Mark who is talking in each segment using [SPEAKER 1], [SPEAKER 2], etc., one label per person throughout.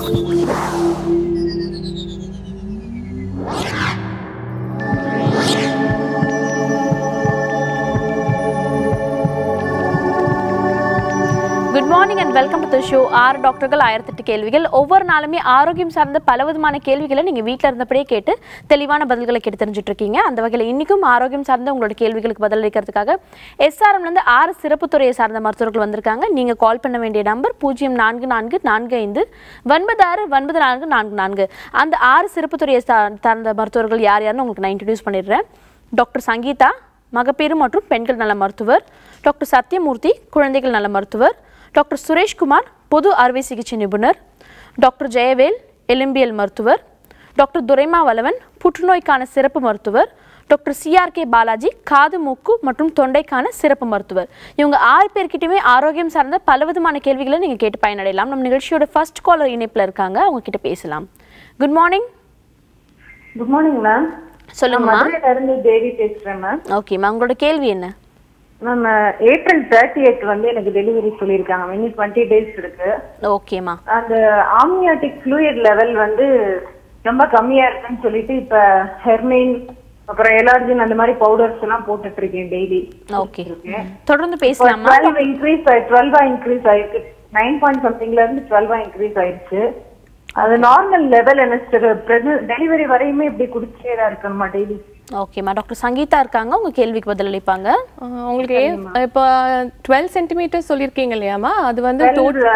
[SPEAKER 1] Good morning and welcome to the show ஆறு டாக்டர்கள் ஆயிரத்தெட்டு கேள்விகள் ஒவ்வொரு நாளுமே ஆரோக்கியம் சார்ந்த பல விதமான கேள்விகளை நீங்கள் வீட்டில் இருந்தபடியே கேட்டு தெளிவான பதில்களை கேட்டு தெரிஞ்சுட்டு இருக்கீங்க அந்த வகையில் இன்னைக்கும் ஆரோக்கியம் சார்ந்த உங்களோட கேள்விகளுக்கு பதில் அளிக்கிறதுக்காக எஸ்ஆர்எம்லேருந்து ஆறு சிறப்பு துறையை சார்ந்த மருத்துவர்கள் வந்திருக்காங்க நீங்கள் கால் பண்ண வேண்டிய நம்பர் பூஜ்ஜியம் நான்கு நான்கு நான்கு ஐந்து ஒன்பது ஆறு ஒன்பது நான்கு நான்கு நான்கு அந்த ஆறு சிறப்பு துறையை சா- சார்ந்த மருத்துவர்கள் யார் யாருன்னு உங்களுக்கு நான் இன்ட்ரடியூஸ் பண்ணிடுறேன் டாக்டர் சங்கீதா மகப்பேறு மற்றும் பெண்கள் நல மருத்துவர் டாக்டர் சத்யமூர்த்தி குழந்தைகள் நல மருத்துவர் டாக்டர் சுரேஷ்குமார் பொது அறுவை சிகிச்சை நிபுணர் டாக்டர் ஜெயவேல் எலும்பியல் மருத்துவர் டாக்டர் துரைமா வலவன் புற்றுநோய்க்கான சிறப்பு மருத்துவர் டாக்டர் சிஆர்கே பாலாஜி காது மூக்கு மற்றும் தொண்டைக்கான சிறப்பு மருத்துவர் இவங்க ஆறு பேர்கிட்டயுமே ஆரோக்கியம் சார்ந்த பலவிதமான கேள்விகளை நீங்கள் கேட்டு பயனடையலாம் நம்ம நிகழ்ச்சியோட ஃபர்ஸ்ட் காலர் இணைப்பில் இருக்காங்க அவங்க கிட்ட பேசலாம் good morning
[SPEAKER 2] good morning ma'am
[SPEAKER 1] சொல்லுங்கம்மா
[SPEAKER 2] மதுரையில இருந்து தேவி பேசுறேன் மேம்
[SPEAKER 1] ஓகேம்மா உங்களோட கேள்வி என்ன
[SPEAKER 2] மேம் ஏப்ரல் தேர்ட்டி எயிட் வந்து எனக்கு டெலிவரி சொல்லியிருக்காங்க இன்னும் டுவெண்ட்டி டேஸ் இருக்கு
[SPEAKER 1] ஓகேம்மா
[SPEAKER 2] அந்த ஆம்னியாட்டிக் ஃப்ளூயிட் லெவல் வந்து ரொம்ப கம்மியா இருக்குன்னு சொல்லிட்டு இப்ப ஹெர்மைன் அப்புறம் எலார்ஜின் அந்த மாதிரி பவுடர்ஸ் எல்லாம் போட்டுட்டு இருக்கேன் டெய்லி
[SPEAKER 1] ஓகே தொடர்ந்து பேசலாமா
[SPEAKER 2] டுவெல் இன்க்ரீஸ் டுவெல்வா இன்க்ரீஸ் ஆயிருக்கு நைன் பாயிண்ட் சம்திங்ல இருந்து டுவெல்வா இன்க்ரீஸ் ஆயிடுச்சு அது நார்மல் லெவல் என்ன டெலிவரி வரையுமே இப்படி குடிச்சே தான் இருக்கணுமா டெய்லி
[SPEAKER 1] ஓகேம்மா டாக்டர் சங்கீதா இருக்காங்க உங்க கேள்விக்கு பதில் அளிப்பாங்க
[SPEAKER 3] ஆஹ் உங்களுக்கு ஏ- இப்போ டுவெல் சென்டிமீட்டர் சொல்லியிருக்கீங்க இல்லையாம்மா அது வந்து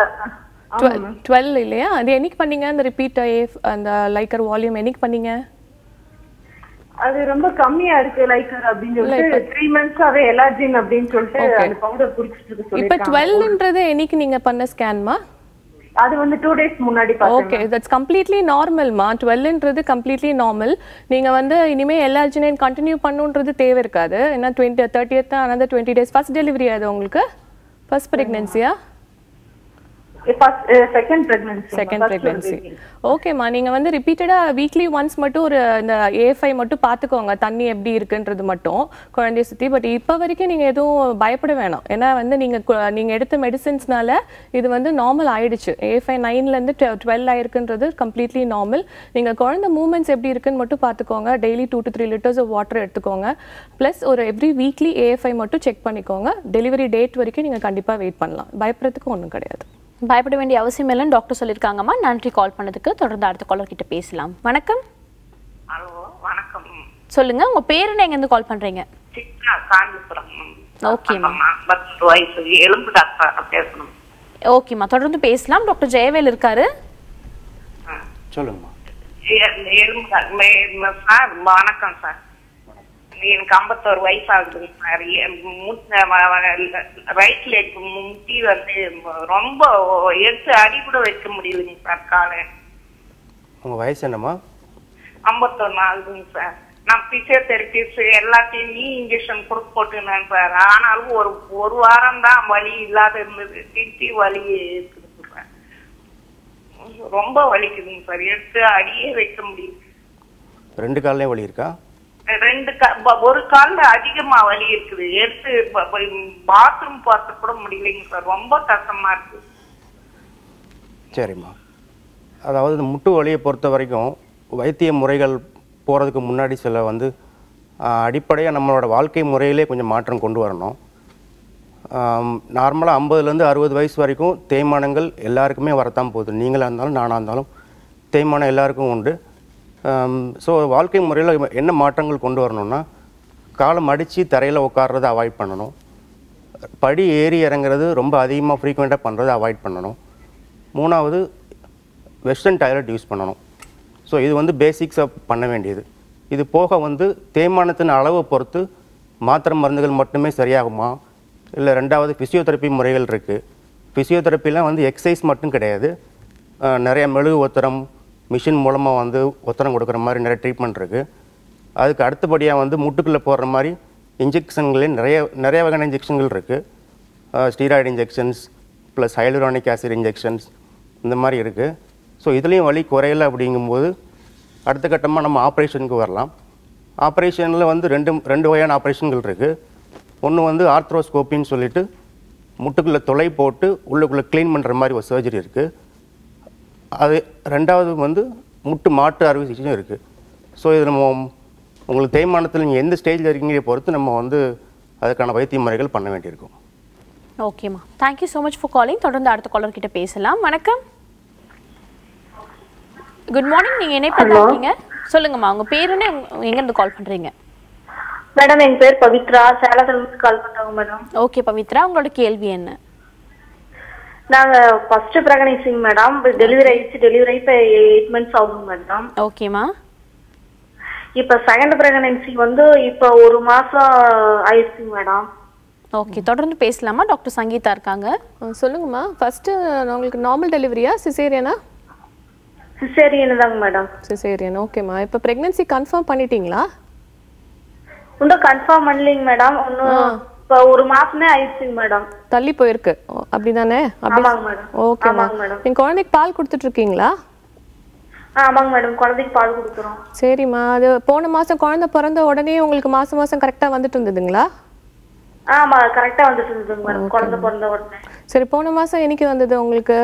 [SPEAKER 3] டுவெல் இல்லையா அது என்னைக்கு பண்ணீங்க அந்த ரிப்பீட் அந்த லைக்கர் வால்யூம் என்னைக்கு பண்ணீங்க
[SPEAKER 2] அது ரொம்ப கம்மியா இருக்கு லைக்கர் அப்படின்னு சொல்லிட்டு த்ரீ மந்த்ஸாவே எலார்ஜின் அப்படின்னு சொல்லிட்டு அந்த பவுடர் குடிச்சிட்டு இருக்க
[SPEAKER 3] இப்போ
[SPEAKER 2] சொல்லிருக்காங்க
[SPEAKER 3] டுவெல்ன்றது என்னைக்கு நீங்க பண்ண ஸ்கேன்மா
[SPEAKER 2] அது வந்து டூ டேஸ் முன்னாடி பார்த்தேன்
[SPEAKER 3] ஓகே தட்ஸ் கம்ப்ளீட்லி நார்மல்மா டுவெல்ன்றது கம்ப்ளீட்லி நார்மல் நீங்க வந்து இனிமே எல்ஆர்ஜினைன் கண்டினியூ பண்ணுன்றது தேவை இருக்காது ஏன்னா டுவெண்ட்டி தேர்ட்டியத் another twenty days first delivery அது உங்களுக்கு ஃபர்ஸ்ட் ப்ரெக்னென்சியா
[SPEAKER 2] செகண்ட் பிரெக்னன்சி
[SPEAKER 3] செகண்ட் ப்ரெக்னென்சி ஓகேம்மா நீங்கள் வந்து ரிப்பீட்டடாக வீக்லி ஒன்ஸ் மட்டும் ஒரு இந்த ஏஃபை மட்டும் பார்த்துக்கோங்க தண்ணி எப்படி இருக்குன்றது மட்டும் குழந்தைய சுற்றி பட் இப்போ வரைக்கும் நீங்கள் எதுவும் பயப்பட வேணாம் ஏன்னா வந்து நீங்கள் நீங்கள் எடுத்த மெடிசின்ஸ்னால இது வந்து நார்மல் ஆயிடுச்சு ஏஃபை நைன்லேருந்து டுவெல் ஆயிருக்குன்றது கம்ப்ளீட்லி நார்மல் நீங்கள் குழந்தை மூமெண்ட்ஸ் எப்படி இருக்குன்னு மட்டும் பார்த்துக்கோங்க daily two to three litres of water எடுத்துக்கோங்க ப்ளஸ் ஒரு எவ்ரி வீக்லி ஏஎஃப்ஐ மட்டும் செக் பண்ணிக்கோங்க டெலிவரி டேட் வரைக்கும் நீங்கள் கண்டிப்பாக வெயிட் பண்ணலாம் பயப்படுறதுக்கு ஒன்றும் கிடையாது
[SPEAKER 1] பயப்பட வேண்டிய அவசியம் இல்லைன்னு டாக்டர் சொல்லியிருக்காங்கம்மா நன்றி கால் பண்ணதுக்கு தொடர்ந்து அடுத்த காலர் கிட்ட பேசலாம் வணக்கம்
[SPEAKER 4] ஹலோ வணக்கம்
[SPEAKER 1] சொல்லுங்க உங்க பேர் என்ன எங்கேருந்து கால் பண்றீங்க
[SPEAKER 4] சித்ரா காஞ்சிபுரம்
[SPEAKER 1] ஓகேம்மா
[SPEAKER 4] பத்து வயசு எலும்பு டாக்டர் பேசணும்
[SPEAKER 1] ஓகேம்மா தொடர்ந்து பேசலாம் டாக்டர் ஜெயவேல் இருக்காரு
[SPEAKER 5] சொல்லுங்கம்மா
[SPEAKER 4] எ- எலும்பு டாக்டர் மே- சார் வணக்கம் சார் எனக்கு ஐம்பத்தோரு வயசு ஆகுதுங்க சார் ரைட் லெக் முட்டி வந்து ரொம்ப எடுத்து அடி கூட வைக்க முடியலைங்க சார் காலை
[SPEAKER 5] உங்கள் வயசு என்னம்மா
[SPEAKER 4] ஐம்பத்தொன்னு ஆகுதுங்க சார் நான் பிசியோதெரபிஸ்ட் எல்லாத்தையும் நீ இன்ஜெக்ஷன் கொடுத்து போட்டுனேன் சார் ஆனாலும் ஒரு ஒரு வாரம் தான் வலி இல்லாத இருந்தது திருப்பி வலி இருக்குதுங்க சார் ரொம்ப வலிக்குதுங்க சார் எடுத்து அடியே வைக்க முடியல
[SPEAKER 5] ரெண்டு கால்லையும் வலி இருக்கா
[SPEAKER 4] ரெண்டு கா- ப- ஒரு கால்ல அதிகமா வலி இருக்குது எடுத்து பாத்ரூம் பார்த்து கூட முடியலைங்க சார் ரொம்ப கஷ்டமா இருக்கு
[SPEAKER 5] சரிம்மா அதாவது இந்த முட்டு வலியை பொறுத்த வரைக்கும் வைத்திய முறைகள் போகிறதுக்கு முன்னாடி சில வந்து அடிப்படையாக நம்மளோட வாழ்க்கை முறையிலே கொஞ்சம் மாற்றம் கொண்டு வரணும் நார்மலாக ஐம்பதுலேருந்து அறுபது வயசு வரைக்கும் தேய்மானங்கள் எல்லாருக்குமே வரத்தான் போகுது நீங்களாக இருந்தாலும் நானாக இருந்தாலும் தேய்மானம் எல்லாருக்கும் உண்டு ஸோ வாழ்க்கை முறையில் என்ன மாற்றங்கள் கொண்டு வரணும்னா காலம் அடித்து தரையில் உட்கார்றதை அவாய்ட் பண்ணணும் படி ஏறி இறங்குறது ரொம்ப அதிகமாக ஃப்ரீக்வெண்ட்டாக பண்ணுறதை அவாய்ட் பண்ணணும் மூணாவது வெஸ்டர்ன் டாய்லெட் யூஸ் பண்ணணும் ஸோ இது வந்து பேசிக்ஸாக பண்ண வேண்டியது இது போக வந்து தேய்மானத்தின் அளவை பொறுத்து மாத்திரை மருந்துகள் மட்டுமே சரியாகுமா இல்லை ரெண்டாவது ஃபிசியோதெரப்பி முறைகள் இருக்குது ஃபிசியோதெரப்பிலாம் வந்து எக்ஸசைஸ் மட்டும் கிடையாது அஹ் நிறைய மெழுகு ஒத்தரம் மிஷின் மூலமாக வந்து ஒத்தரம் கொடுக்குற மாதிரி நிறைய ட்ரீட்மெண்ட் இருக்குது அதுக்கு அடுத்தபடியாக வந்து முட்டுக்குள்ளே போடுற மாதிரி இன்ஜெக்ஷன்களே நிறைய நிறைய வகையான இன்ஜெக்ஷன்கள் இருக்குது steroid injections plus hyaluronic acid injections இந்த மாதிரி இருக்குது ஸோ இதுலேயும் வலி குறையல அப்படிங்கும்போது அடுத்த கட்டமாக நம்ம ஆப்ரேஷனுக்கு வரலாம் ஆப்ரேஷனில் வந்து ரெண்டு ரெண்டு வகையான ஆப்ரேஷன்கள் இருக்குது ஒன்று வந்து ஆர்த்ரோஸ்கோப்பின்னு சொல்லிட்டு முட்டுக்குள்ளே துளை போட்டு உள்ளுக்குள்ளே க்ளீன் பண்ணுற மாதிரி ஒரு சர்ஜரி இருக்குது அது ரெண்டாவது வந்து முட்டு மாட்டு அறுவை சிகிச்சையும் இருக்குது ஸோ இது நம்ம உங்களுக்கு தேய்மானத்தில் நீங்கள் எந்த ஸ்டேஜில் இருக்கீங்க பொறுத்து நம்ம வந்து அதுக்கான வைத்திய முறைகள் பண்ண வேண்டியிருக்கும்
[SPEAKER 1] ஓகேம்மா thank you so much for calling தொடர்ந்து அடுத்த காலர் கிட்ட பேசலாம் வணக்கம் குட் மார்னிங் நீங்க இணைப்பில் இருக்கீங்க சொல்லுங்கம்மா உங்க பேர் என்ன உங்க- எங்க இருந்து கால் பண்றீங்க
[SPEAKER 6] மேடம் என் பேர் பவித்ரா சேலத்துல இருந்து கால் பண்றோங்க மேடம்
[SPEAKER 1] ஓகே பவித்ரா உங்களோட கேள்வி என்ன
[SPEAKER 6] நாங்க ஃபர்ஸ்ட் பிரெக்னன்சிங் மேடம் டெலிவரி ஆயிடுச்சு டெலிவரி ஆகி இப்போ எயிட் மந்த்ஸ் ஆகுங்க மேடம்
[SPEAKER 1] ஓகேம்மா
[SPEAKER 6] இப்போ செகண்ட் பிரெக்னன்சி வந்து இப்போ ஒரு மாசம் ஆயிடுச்சுங்க மேடம்
[SPEAKER 1] ஓகே தொடர்ந்து பேசலாமா டாக்டர் சங்கீதா இருக்காங்க
[SPEAKER 3] ஆ, சொல்லுங்கம்மா ஃபர்ஸ்ட் உங்களுக்கு நார்மல் டெலிவரியா சிசேரியனா
[SPEAKER 6] சிசேரியன் தாங்க மேடம்
[SPEAKER 3] சிசேரியன் ஓகேம்மா இப்போ ப்ரெக்னன்சி கன்ஃபார்ம் பண்ணிட்டீங்களா
[SPEAKER 6] இன்னும் கன்ஃபார்ம் பண்ணலைங்க மேடம் இன்னும் இப்போ ஒரு மாசமே ஆயிடுச்சுங்க மேடம்
[SPEAKER 3] தள்ளி போயிருக்கு ஓ, அப்படிதானே அப்படி
[SPEAKER 6] ஆமாங்க மேடம்
[SPEAKER 3] ஓகேம்மா
[SPEAKER 6] ஆமாங்க மேடம்
[SPEAKER 3] நீங்க குழந்தைக்கு பால் கொடுத்துட்டு இருக்கீங்களா
[SPEAKER 6] ஆ, ஆமாங்க மேடம் குழந்தைக்கு பால் கொடுக்குறோம்
[SPEAKER 3] சரிம்மா அது போன மாசம் குழந்தை பிறந்த உடனே உங்களுக்கு மாசம் மாசம் கரெக்டா வந்துட்டு இருந்ததுங்களா
[SPEAKER 6] ஆமா கரெக்டா வந்துட்டு இருந்ததுங்க மேடம் குழந்தை பிறந்த உடனே
[SPEAKER 3] சரி போன மாசம் என்னைக்கு வந்தது உங்களுக்கு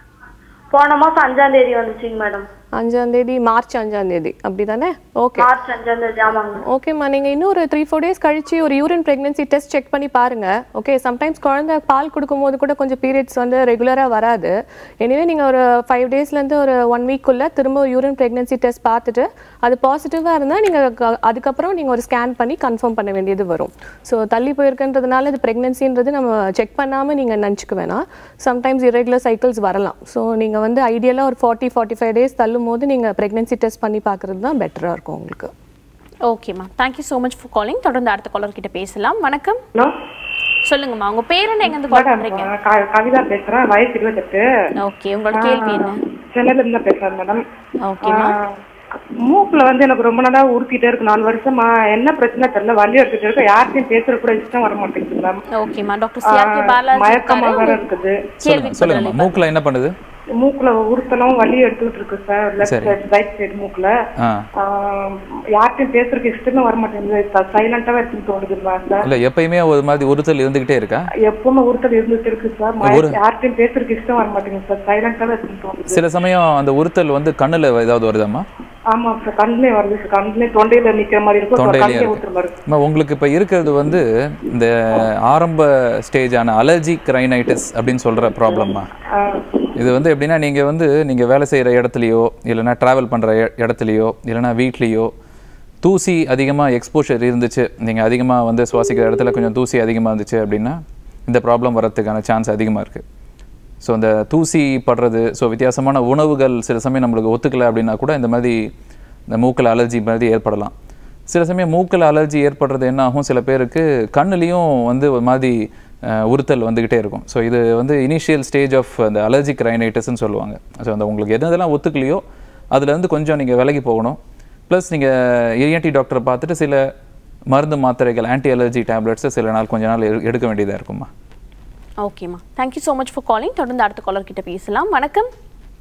[SPEAKER 6] போன மாசம் அஞ்சாம் தேதி வந்துச்சுங்க மேடம்
[SPEAKER 3] அஞ்சாம் தேதி மார்ச் அஞ்சாம் தேதி அப்படிதானே ஓகே
[SPEAKER 6] மார்ச் அஞ்சாம் தேதி ஆமாங்க மேடம்
[SPEAKER 3] ஓகேம்மா நீங்கள் இன்னும் ஒரு த்ரீ ஃபோர் டேஸ் கழிச்சு ஒரு யூரின் ப்ரெக்னன்சி டெஸ்ட் செக் பண்ணி பாருங்க ஓகே சம்டைம்ஸ் குழந்தை பால் கொடுக்கும்போது கூட கொஞ்சம் பீரியட்ஸ் வந்து ரெகுலராக வராது எனிவே நீங்கள் ஒரு ஃபைவ் டேஸ்லேருந்து ஒரு ஒன் வீக்குள்ளே திரும்ப ஒரு யூரின் ப்ரெக்னன்சி டெஸ்ட் பார்த்துட்டு அது பாசிட்டிவாக இருந்தால் நீங்கள் அதுக்கப்புறம் நீங்கள் ஒரு ஸ்கேன் பண்ணி கன்ஃபார்ம் பண்ண வேண்டியது வரும் ஸோ தள்ளி போயிருக்குன்றதுனால இது ப்ரெக்னன்சின்றது நம்ம செக் பண்ணாமல் நீங்கள் நினச்சிக்க வேணாம் சம்டைம்ஸ் irregular சைக்கிள்ஸ் வரலாம் ஸோ நீங்கள் வந்து ஐடியலாக ஒரு ஃபார்ட்டி ஃபார்ட்டி ஃபைவ் டேஸ் தள்ளும் போது நீங்கள் ப்ரெக்னன்சி டெஸ்ட் பண்ணி பார்க்குறது தான் பெட்டராக இருக்கும் உங்களுக்கு
[SPEAKER 1] ஓகேம்மா thank you so much for calling தொடர்ந்து அடுத்த காலர் கிட்ட பேசலாம் வணக்கம்
[SPEAKER 2] ஹலோ
[SPEAKER 1] சொல்லுங்கம்மா உங்க பேர் என்ன எங்க இருந்து கால்
[SPEAKER 2] மேடம்
[SPEAKER 1] பண்றீங்க
[SPEAKER 2] க- கவிதா பேசுறேன் வயசு இருபத்தெட்டு
[SPEAKER 1] ஓகே உங்களோட கேள்வி என்ன
[SPEAKER 2] சென்னையில இருந்து தான் பேசுறேன் மேடம்
[SPEAKER 1] ஓகேம்மா
[SPEAKER 2] ஆ, மூக்குல வந்து எனக்கு ரொம்ப நாளா உறுத்திட்டே இருக்கு நாலு வருஷமா என்ன பிரச்சனை தெரியல வலி எடுத்துட்டு இருக்கு யார்கிட்டயும் பேசுற கூட இஷ்டம் வர மாட்டேங்குது மேம்
[SPEAKER 1] ஓகேம்மா டாக்டர் சிஆர்கே பாலாஜி
[SPEAKER 2] மயக்கமா வேற
[SPEAKER 1] இருக்காரு
[SPEAKER 2] இருக்குது
[SPEAKER 1] கேள்வி
[SPEAKER 7] சொல்லுங்க சொல்லுங்கம்மா மூக்கில் என்ன பண்ணுது
[SPEAKER 2] மூக்குல உறுத்தலும் வலி எடுத்துட்டு இருக்கு சார் லெஃப்ட்
[SPEAKER 7] சரி.
[SPEAKER 2] சைடு ரைட் சைடு மூக்குல
[SPEAKER 7] ஆ
[SPEAKER 2] ஆ, யார்கிட்டயும் பேசுறதுக்கு இஷ்டமே வர மாட்டேங்குது சைலண்டாவே இருக்குன்னு தோணுதுமா சார்
[SPEAKER 7] இல்லை எப்பயுமே ஒரு மாதிரி உறுத்தல் இருந்துக்கிட்டே இருக்கா
[SPEAKER 2] எப்பவுமே உறுத்தல் இருந்துட்டு இருக்கு சார் மய- யார்கிட்டயும் பேசுறதுக்கு இஷ்டம் வர மாட்டேங்குது சார் சைலண்டாவே இருக்குன்னு தோணுது
[SPEAKER 7] சில சமயம் அந்த உறுத்தல் வந்து கண்ணுல ஏதாவது வருதாம்மா
[SPEAKER 2] ஆமா சார் கண்ணுலயே வருது சார் கண்ணுலயே தொண்டையில நிக்கிற மாதிரி இருக்கும்
[SPEAKER 7] தொண்டையிலயே
[SPEAKER 2] கண்ணுலயே
[SPEAKER 7] இருக்கு.
[SPEAKER 2] ஊத்துற மாதிரி இருக்கும்
[SPEAKER 7] அம்மா, உங்களுக்கு இப்போ இருக்கிறது வந்து இந்த ஆரம்ப ஸ்டேஜான அலர்ஜிக் ரைனைட்டிஸ் அப்படின்னு சொல்கிற ப்ராப்ளம்மா
[SPEAKER 2] ஆ,
[SPEAKER 7] இது வந்து எப்படின்னா நீங்கள் வந்து நீங்கள் வேலை செய்கிற இடத்துலையோ இல்லைன்னா ட்ராவல் பண்ணுற இடத்துலையோ இல்லைன்னா வீட்லேயோ தூசி அதிகமாக எக்ஸ்போஷர் இருந்துச்சு நீங்கள் அதிகமாக வந்து சுவாசிக்கிற இடத்துல கொஞ்சம் தூசி அதிகமாக இருந்துச்சு அப்படின்னா இந்த ப்ராப்ளம் வரதுக்கான சான்ஸ் அதிகமாக இருக்குது ஸோ இந்த தூசி படுறது ஸோ வித்தியாசமான உணவுகள் சில சமயம் நம்மளுக்கு ஒத்துக்கலை அப்படின்னா கூட இந்த மாதிரி இந்த மூக்கில் அலர்ஜி மாதிரி ஏற்படலாம் சில சமயம் மூக்கில் அலர்ஜி ஏற்படுறது என்ன ஆகும் சில பேருக்கு கண்ணுலேயும் வந்து ஒரு மாதிரி அஹ், உறுத்தல் வந்துக்கிட்டே இருக்கும் ஸோ இது வந்து இனிஷியல் ஸ்டேஜ் ஆஃப் அந்த அலர்ஜிக் ரைனைட்டிஸ்ன்னு சொல்லுவாங்க ஸோ அந்த உங்களுக்கு எது எதெல்லாம் ஒத்துக்கலையோ அதுலேருந்து கொஞ்சம் நீங்கள் விலகி போகணும் ப்ளஸ் நீங்கள் இஎன்டி டாக்டரை பார்த்துட்டு சில மருந்து மாத்திரைகள் ஆன்டி அலர்ஜி டேப்லெட்ஸை சில நாள் கொஞ்ச நாள் எடு- எடுக்க வேண்டியதாக இருக்குமா
[SPEAKER 1] ஓகேம்மா thank you so much for calling தொடர்ந்து அடுத்த காலர் கிட்ட பேசலாம் வணக்கம்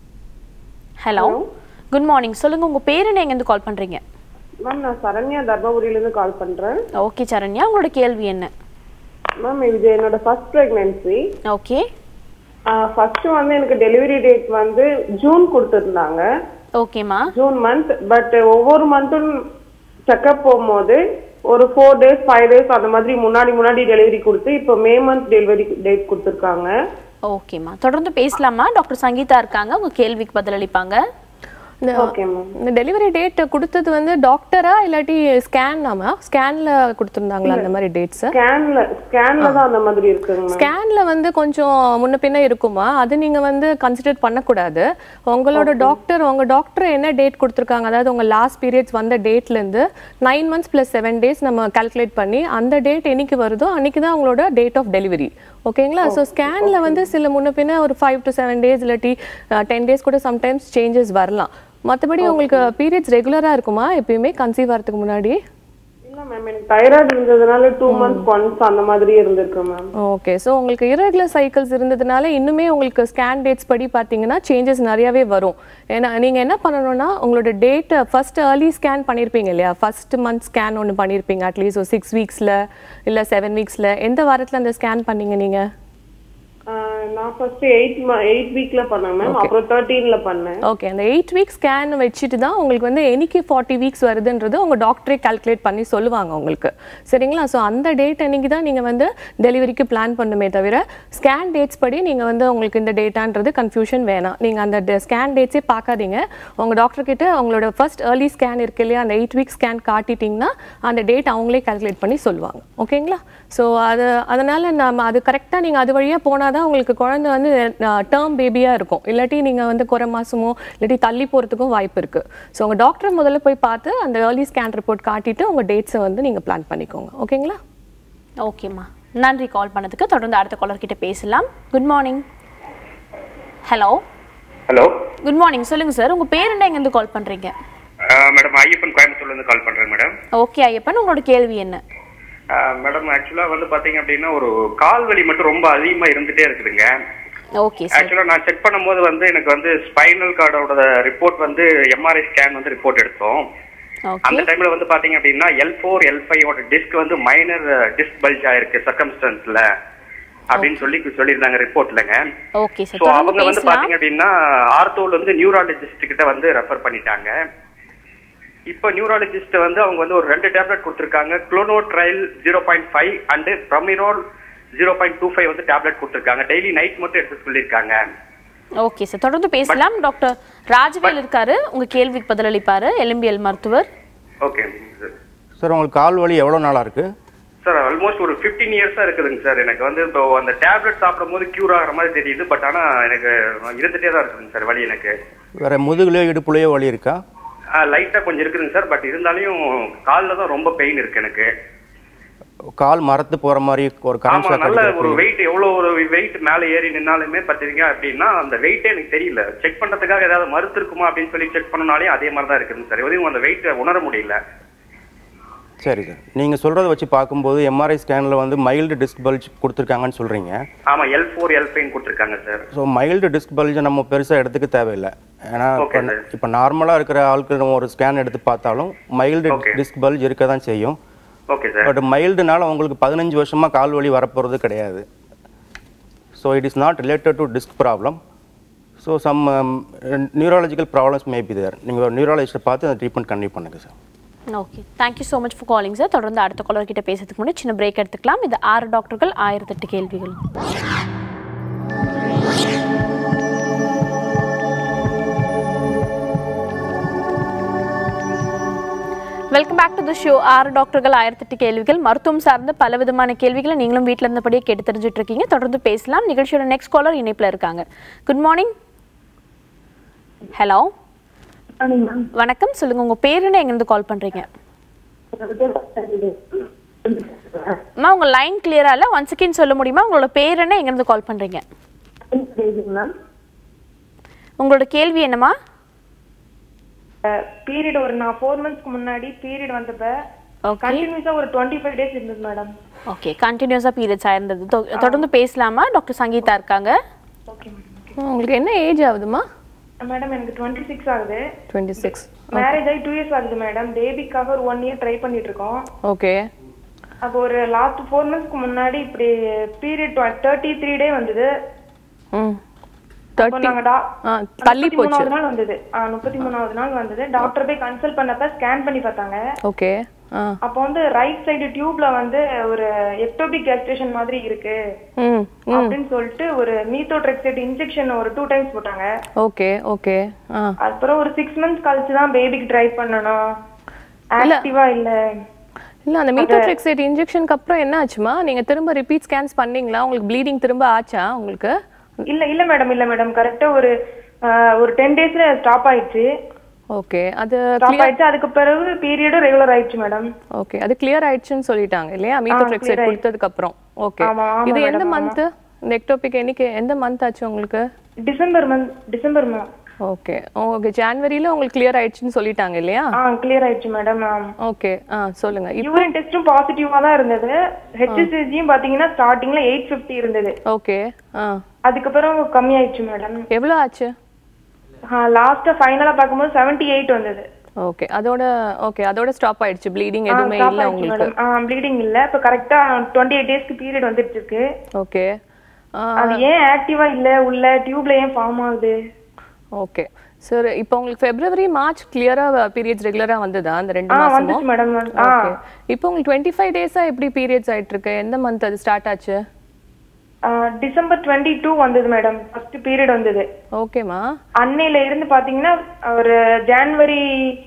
[SPEAKER 1] ஹலோ குட் மார்னிங் சொல்லுங்க உங்க பேர் என்ன எங்க இருந்து கால் பண்றீங்க
[SPEAKER 8] மேம் நான் சரண்யா தர்மபுரியிலேருந்து கால் பண்ணுறேன்
[SPEAKER 1] ஓகே சரண்யா உங்களோட கேள்வி என்ன
[SPEAKER 8] மேம் இது என்னோட ஃபர்ஸ்ட் ப்ரெக்னென்சி
[SPEAKER 1] ஓகே
[SPEAKER 8] ஃபர்ஸ்ட் வந்து எனக்கு டெலிவரி டேட் வந்து ஜூன் கொடுத்துருந்தாங்க
[SPEAKER 1] ஓகேம்மா
[SPEAKER 8] ஜூன் மந்த் பட் ஒவ்வொரு மந்த்தும் செக்அப் போகும்போது ஒரு ஃபோர் டேஸ் ஃபைவ் டேஸ் அந்த மாதிரி முன்னாடி முன்னாடி டெலிவரி கொடுத்து இப்போ மே மந்த் டெலிவரி டேட் கொடுத்துருக்காங்க
[SPEAKER 1] ஓகேம்மா தொடர்ந்து பேசலாமா டாக்டர் சங்கீதா இருக்காங்க உங்க கேள்விக்கு பதிலளிப்பாங்க
[SPEAKER 3] இந்த
[SPEAKER 8] ஓகே மேம்
[SPEAKER 3] இந்த டெலிவரி டேட் கொடுத்தது வந்து டாக்டரா இல்லாட்டி ஸ்கேன்னாமா ஸ்கேன்ல கொடுத்துருந்தாங்களா அந்த மாதிரி டேட்ஸ்
[SPEAKER 8] ஸ்கேன்ல ஸ்கேன்ல தான் அந்த மாதிரி இருக்குங்க மேம்
[SPEAKER 3] ஸ்கேன்ல வந்து கொஞ்சம் முன்ன பின்ன இருக்குமா அது நீங்க வந்து கன்சிடர் பண்ணக்கூடாது உங்களோட டாக்டர் உங்க டாக்டர் என்ன டேட் கொடுத்துருக்காங்க அதாவது உங்க லாஸ்ட் பீரியட்ஸ் வந்த டேட்ல இருந்து nine months plus seven days நம்ம கால்குலேட் பண்ணி அந்த டேட் என்னைக்கு வருதோ அன்னைக்கு தான் உங்களோட டேட் ஆஃப் டெலிவரி ஓகேங்களா ஸோ ஸ்கேன்ல வந்து சில முன்ன பின்ன ஒரு ஃபைவ் டு செவன் டேஸ் இல்லாட்டி டென் டேஸ் கூட சம்டைம்ஸ் சேஞ்சஸ் வரலாம் மற்றபடி உங்களுக்கு பீரியட்ஸ் ரெகுலரா இருக்குமா எப்பயுமே கன்சீவ் ஆகிறதுக்கு முன்னாடி
[SPEAKER 8] இல்ல மேம் எனக்கு தைராய்டு இருந்ததுனால டூ மந்த்ஸ் ஒன்ஸ் அந்த மாதிரி இருந்திருக்கு மேம்
[SPEAKER 3] ஓகே ஸோ உங்களுக்கு irregular சைக்கிள்ஸ் இருந்ததுனால இன்னுமே உங்களுக்கு ஸ்கேன் டேட்ஸ் படி பார்த்தீங்கன்னா சேஞ்சஸ் நிறையவே வரும் ஏன்னா நீங்கள் என்ன பண்ணணும்னா உங்களோட டேட்டை ஃபர்ஸ்ட் ஏர்லி ஸ்கேன் பண்ணியிருப்பீங்க இல்லையா ஃபர்ஸ்ட் மந்த் ஸ்கேன் ஒன்று பண்ணியிருப்பீங்க அட்லீஸ்ட் ஒரு சிக்ஸ் வீக்ஸில் இல்லை செவன் வீக்ஸில் எந்த வாரத்தில் அந்த ஸ்கேன் பண்ணீங்க நீங்கள்
[SPEAKER 8] நான் ஃபர்ஸ்ட் எயிட் எயிட் வீக்ல பண்ணேன் மேம் அப்புறம் தேர்ட்டீன்ல பண்ணேன்
[SPEAKER 3] ஓகே அந்த எயிட் வீக் ஸ்கேன் வச்சுட்டு தான் உங்களுக்கு வந்து என்னைக்கு ஃபார்ட்டி வீக்ஸ் வருதுன்றது உங்க டாக்டரே கால்குலேட் பண்ணி சொல்லுவாங்க உங்களுக்கு சரிங்களா ஸோ அந்த டேட் அன்னைக்கு தான் நீங்க வந்து டெலிவரிக்கு பிளான் பண்ணுமே தவிர ஸ்கேன் டேட்ஸ் படி நீங்க வந்து உங்களுக்கு இந்த டேட்டான்றது கன்ஃபியூஷன் வேணாம் நீங்க அந்த ஸ்கேன் டேட்ஸே பார்க்காதீங்க உங்க டாக்டர் கிட்ட உங்களோட ஃபர்ஸ்ட் ஏர்லி ஸ்கேன் இருக்கு இல்லையா அந்த எயிட் வீக் ஸ்கேன் காட்டிட்டீங்கன்னா அந்த டேட் அவங்களே கால்குலேட் பண்ணி சொல்லுவாங்க ஓகேங்களா ஸோ அது அதனால நம்ம அது கரெக்டாக நீங்கள் அது வழியாக போனால் தான் உங்களுக்கு குழந்தை வந்து டேர்ம் பேபியாக இருக்கும் இல்லாட்டி நீங்கள் வந்து குறை மாசமோ இல்லாட்டி தள்ளி போகிறதுக்கும் வாய்ப்பு இருக்குது ஸோ உங்கள் டாக்டர் முதல்ல போய் பார்த்து அந்த ஏர்லி ஸ்கேன் ரிப்போர்ட் காட்டிட்டு உங்கள் டேட்ஸை வந்து நீங்கள் பிளான் பண்ணிக்கோங்க ஓகேங்களா
[SPEAKER 1] ஓகேம்மா நன்றி கால் பண்ணதுக்கு தொடர்ந்து அடுத்த காலர் கிட்ட பேசலாம் good morning hello
[SPEAKER 9] hello
[SPEAKER 1] good morning சொல்லுங்க சார் உங்க பேர் என்ன எங்கேருந்து கால் பண்றீங்க
[SPEAKER 9] மேடம் ஐயப்பன் கோயம்புத்தூர்ல இருந்து கால் பண்றேன் மேடம்
[SPEAKER 1] ஓகே ஐயப்பன் உங்களோட கேள்வி என்ன
[SPEAKER 9] மேடம் ஆக்சுவலா வந்து பாத்தீங்க அப்படின்னா ஒரு கால் வலி மட்டும் ரொம்ப அதிகமா இருந்துட்டே இருக்குதுங்க
[SPEAKER 1] ஓகே சார்
[SPEAKER 9] ஆக்சுவலா நான் செக் பண்ணும்போது வந்து எனக்கு வந்து ஸ்பைனல் கார்டோட ரிப்போர்ட் வந்து எம்ஆர்ஐ ஸ்கேன் வந்து ரிப்போர்ட் எடுத்தோம் அந்த
[SPEAKER 1] ஓகே
[SPEAKER 9] டைம்ல வந்து பாத்தீங்க அப்படின்னா L four L five disc வந்து மைனர் டிஸ்க் பல்ஜ் ஆயிருக்கு சர்க்கம்ஸ்டன்ஸ்ல அப்படின்னு சொல்லி சொல்லியிருந்தாங்க ரிப்போர்ட்லங்க
[SPEAKER 1] ஓகே சார்
[SPEAKER 9] சோ
[SPEAKER 1] தொடர்ந்து
[SPEAKER 9] அவங்க வந்து
[SPEAKER 1] பேசலாம்
[SPEAKER 9] பாத்தீங்க அப்படின்னா ஆர்த்தோல வந்து நியூராலஜிஸ்ட் கிட்ட வந்து ரெஃபர் பண்ணிட்டாங்க இப்போ நியூராலஜிஸ்ட் வந்து அவங்க வந்து ஒரு ரெண்டு டேப்லெட் கொடுத்துருக்காங்க clonotril zero point five and pramirol zero point two five வந்து டேப்லெட் கொடுத்துருக்காங்க டெய்லி நைட் மட்டும் எடுத்து சொல்லியிருக்காங்க
[SPEAKER 1] ஓகே சார் தொடர்ந்து பேசலாம் டாக்டர் ராஜவேல் இருக்காரு உங்க கேள்விக்கு பதிலளிப்பாரு எலும்பியல் மருத்துவர்
[SPEAKER 9] ஓகே
[SPEAKER 5] சார் உங்களுக்கு கால் வலி எவ்வளோ நாளாக இருக்குது
[SPEAKER 9] சார் ஆல்மோஸ்ட் ஒரு ஃபிஃப்டீன் இயர்ஸா இருக்குதுங்க சார் எனக்கு வந்து இப்போ அந்த டேப்லெட் சாப்பிடும் போது கியூர் ஆகிற மாதிரி தெரியுது பட் ஆனா எனக்கு இருந்துட்டே தான் இருக்குதுங்க சார் வலி எனக்கு
[SPEAKER 5] வேறு முதுகுலையோ இடுப்புலையோ வலி இருக்கா
[SPEAKER 9] லைட்டா கொஞ்சம் இருக்குதுங்க சார் பட் இருந்தாலும் காலில் தான் ரொம்ப பெயின் இருக்கு எனக்கு
[SPEAKER 5] கால் மரத்து போகிற மாதிரி ஒரு கரண்ட்
[SPEAKER 9] ஆமா
[SPEAKER 5] ஷாக்
[SPEAKER 9] நல்ல
[SPEAKER 5] அடிக்கிற
[SPEAKER 9] ஒரு
[SPEAKER 5] feel.
[SPEAKER 9] வெயிட் எவ்வளவு ஒரு வெயிட் மேல ஏறி நின்னாலுமே பாத்தீங்க அப்படின்னா அந்த வெயிட்டே எனக்கு தெரியல செக் பண்றதுக்காக ஏதாவது மறுத்து இருக்குமா அப்படின்னு சொல்லி செக் பண்ணனாலே அதே மாதிரி தான் இருக்குதுங்க சார் எதையும் அந்த வெயிட் உணர முடியல
[SPEAKER 5] சரி சார் நீங்கள் சொல்கிறத வச்சு பார்க்கும்போது எம்ஆர்ஐ ஸ்கேனில் வந்து மைல்டு டிஸ்க் பல்ஜ் கொடுத்துருக்காங்கன்னு சொல்கிறீங்க
[SPEAKER 9] ஆமா எல் ஃபோர் எல் ஃபைன் கொடுத்துருக்காங்க சார்
[SPEAKER 5] ஸோ மைல்டு டிஸ்க் பல்ஜை நம்ம பெருசாக எடுத்துக்க தேவையில்லை ஏன்னா
[SPEAKER 9] Okay,
[SPEAKER 5] இப்போ
[SPEAKER 9] sir.
[SPEAKER 5] இப்போ நார்மலாக இருக்கிற ஆட்கள் நம்ம ஒரு ஸ்கேன் எடுத்து பார்த்தாலும் மைல்டு
[SPEAKER 9] Okay.
[SPEAKER 5] டிஸ்க் பல்ஜ் இருக்க தான் செய்யும்
[SPEAKER 9] ஓகே சார்
[SPEAKER 5] பட் மைல்டுனால உங்களுக்கு பதினஞ்சு வருஷமாக கால் வலி வரப்போகிறது கிடையாது so it is not related to disc problem so some neurological problems may be there நீங்கள் ஒரு நியூராலஜிஸ்ட்டை பார்த்து அந்த ட்ரீட்மெண்ட் கண்டினியூ பண்ணுங்கள் sir
[SPEAKER 1] okay thank you so much for calling sir தொடர்ந்து அடுத்த காலர் கிட்ட பேசுறதுக்கு முன்னாடி சின்ன பிரேக் எடுத்துக்கலாம் இது ஆறு டாக்டர்கள் ஆயிரத்தெட்டு கேள்விகள் welcome back to the show ஆறு டாக்டர்கள் ஆயிரத்தெட்டு கேள்விகள் மருத்துவம் சார்ந்த பல விதமான கேள்விகளை நீங்களும் வீட்டில் இருந்தபடியே கேட்டு தெரிஞ்சுட்டு இருக்கீங்க தொடர்ந்து பேசலாம் நிகழ்ச்சியோட நெக்ஸ்ட் காலர் இணைப்பில் இருக்காங்க குட் மார்னிங் ஹலோ வணக்கம் சொல்லுங்க உங்க பேர் என்ன எங்கிருந்து கால் பண்றீங்க அம்மா உங்க லைன் கிளியரா இல்ல ஒன் செகண்ட் சொல்ல முடியுமா உங்களோட பேர் என்ன எங்கிருந்து கால் பண்றீங்க உங்களோட கேள்வி என்னம்மா
[SPEAKER 10] பீரியட் ஒரு நான் ஃபோர் மந்த்ஸ்க்கு முன்னாடி பீரியட் வந்தப்ப
[SPEAKER 1] ஓகே
[SPEAKER 10] கண்டினியூஸா ஒரு டுவெண்ட்டி ஃபைவ் டேஸ் இருந்தது மேடம்
[SPEAKER 1] ஓகே கண்டினியூஸா பீரியட்ஸ் ஆயிருந்தது தொ- தொடர்ந்து பேசலாமா டாக்டர் சங்கீதா இருக்காங்க
[SPEAKER 10] ஓகே மேடம்
[SPEAKER 3] உங்களுக்கு என்ன ஏஜ் ஆகுதுமா
[SPEAKER 10] மேடம் எனக்கு டுவெண்ட்டி சிக்ஸ் ஆகுது
[SPEAKER 3] டுவெண்ட்டி சிக்ஸ்
[SPEAKER 10] மேரேஜ் ஆகி டூ இயர்ஸ் ஆகுது மேடம் பேபிக்காக ஒரு ஒன் இயர் ட்ரை பண்ணிட்டு இருக்கோம்
[SPEAKER 3] ஓகே
[SPEAKER 10] அப்போ ஒரு லாஸ்ட் ஃபோர் மந்த்ஸ்க்கு முன்னாடி இப்படி பீரியட் தேர்ட்டி த்ரீ டே வந்தது
[SPEAKER 3] ம்
[SPEAKER 10] அப்போ
[SPEAKER 3] தேர்ட்டி
[SPEAKER 10] நாங்க டா-
[SPEAKER 3] ஆ தள்ளி
[SPEAKER 10] முப்பத்தி
[SPEAKER 3] போச்சு
[SPEAKER 10] மூணாவது நாள் வந்தது ஆ, முப்பத்தி மூணாவது நாள் வந்தது டாக்டர் போய் கன்சல்ட் பண்ணப்ப ஸ்கேன் பண்ணி பார்த்தாங்க
[SPEAKER 3] ஓகே ஆ
[SPEAKER 10] அப்போ வந்து ரைட் சைடு டியூப்ல வந்து ஒரு எக்டோபிக் கேஸ்ட்ரேஷன் மாதிரி இருக்கு
[SPEAKER 3] ம் ம்
[SPEAKER 10] அப்படின்னு சொல்லிட்டு ஒரு மீத்தோட்ரெக்சேட் இன்ஜெக்ஷன் ஒரு டூ டைம்ஸ் போட்டாங்க
[SPEAKER 3] ஓகே ஓகே ஆ
[SPEAKER 10] அப்புறம் ஒரு சிக்ஸ் மந்த்ஸ் கழிச்சு தான் பேபிக்கு ட்ரை பண்ணணும் ஆக்டிவா இல்ல
[SPEAKER 3] இல்ல அந்த மீத்தோட்ரெக்சேட் இன்ஜெக்ஷனுக்கு அப்புறம் என்ன ஆச்சுமா நீங்க திரும்ப ரிப்பீட் ஸ்கேன்ஸ் பண்ணீங்களா உங்களுக்கு ப்ளீடிங் திரும்ப ஆச்சா உங்களுக்கு
[SPEAKER 10] இல்ல இல்ல மேடம் இல்ல மேடம் கரெக்டா ஒரு ஆஹ், ஒரு டென் டேஸ்ல ஸ்டாப் ஆயிடுச்சு
[SPEAKER 3] ஓகே அது
[SPEAKER 10] ஸ்டாப் ஆயிடுச்சு அதுக்கு பிறகு பீரியடும் ரெகுலர் ஆயிடுச்சு மேடம்
[SPEAKER 3] ஓகே அது கிளியர் ஆயிடுச்சுன்னு சொல்லிட்டாங்க இல்லையா மீத்தோட்ரெக்சேட்
[SPEAKER 10] clear
[SPEAKER 3] கொடுத்ததுக்கு அப்புறம் ஓகே
[SPEAKER 10] ஆமா, ஆமா
[SPEAKER 3] இது எந்த
[SPEAKER 10] madam,
[SPEAKER 3] மந்த் இந்த எக்டோபிக் என்னைக்கு எந்த மந்த் ஆச்சு உங்களுக்கு
[SPEAKER 10] December month December month
[SPEAKER 3] okay okay ஜான்வரியில உங்களுக்கு கிளியர் ஆயிடுச்சுன்னு சொல்லிட்டாங்க இல்லையா
[SPEAKER 10] ஆ கிளியர் ஆயிடுச்சு மேடம்
[SPEAKER 3] ஓகே ஆ சொல்லுங்க இப்போ
[SPEAKER 10] யூரின் டெஸ்டும் பாசிட்டிவா தான் இருந்தது ஹெச்எஸ்ஜியும் பாத்தீங்கன்னா ஸ்டார்டிங்ல எயிட் ஃபிஃப்டி இருந்தது
[SPEAKER 3] ஓகே ஆ
[SPEAKER 10] அதுக்கப்புறம் கம்மியாயிடுச்சு மேடம்
[SPEAKER 3] எவ்வளோ ஆச்சு
[SPEAKER 10] லாஸ்டா ஃபைனலா பார்க்கும்போது செவன்டி எயிட் வந்தது
[SPEAKER 3] ஓகே அதோட ஓகே அதோட ஸ்டாப் ஆயிடுச்சு ப்ளீடிங் எதுவுமே இல்ல உங்களுக்கு
[SPEAKER 10] மேடம் ப்ளீடிங் இல்ல இப்ப கரெக்டா டுவெண்ட்டி எயிட் டேஸ்க்கு பீரியட் வந்துட்டு இருக்கு
[SPEAKER 3] ஓகே
[SPEAKER 10] அது ஏன் ஆக்டிவா இல்ல உள்ள டியூப்ல ஏன் ஃபார்ம் ஆகுது
[SPEAKER 3] ஓகே சார் இப்போ உங்களுக்கு ஃபெப்ரவரி மார்ச் கிளியரா பீரியட்ஸ் ரெகுலரா வந்ததா அந்த ரெண்டு
[SPEAKER 10] ஆ
[SPEAKER 3] மாசமும்
[SPEAKER 10] வந்துச்சு மேடம் ஆ
[SPEAKER 3] ஓகே இப்போ உங்களுக்கு டுவெண்ட்டி ஃபைவ் டேஸா எப்படி பீரியட்ஸ் ஆயிட்டு இருக்கு எந்த மந்த் அது ஸ்டார்ட் ஆச்சு
[SPEAKER 10] ஆ, டிசம்பர் டுவெண்ட்டி டூ வந்தது மேடம் ஃபர்ஸ்ட் பீரியட் வந்தது
[SPEAKER 3] ஓகேமா
[SPEAKER 10] அன்னையில இருந்து பாத்தீங்கன்னா ஒரு ஜான்வரி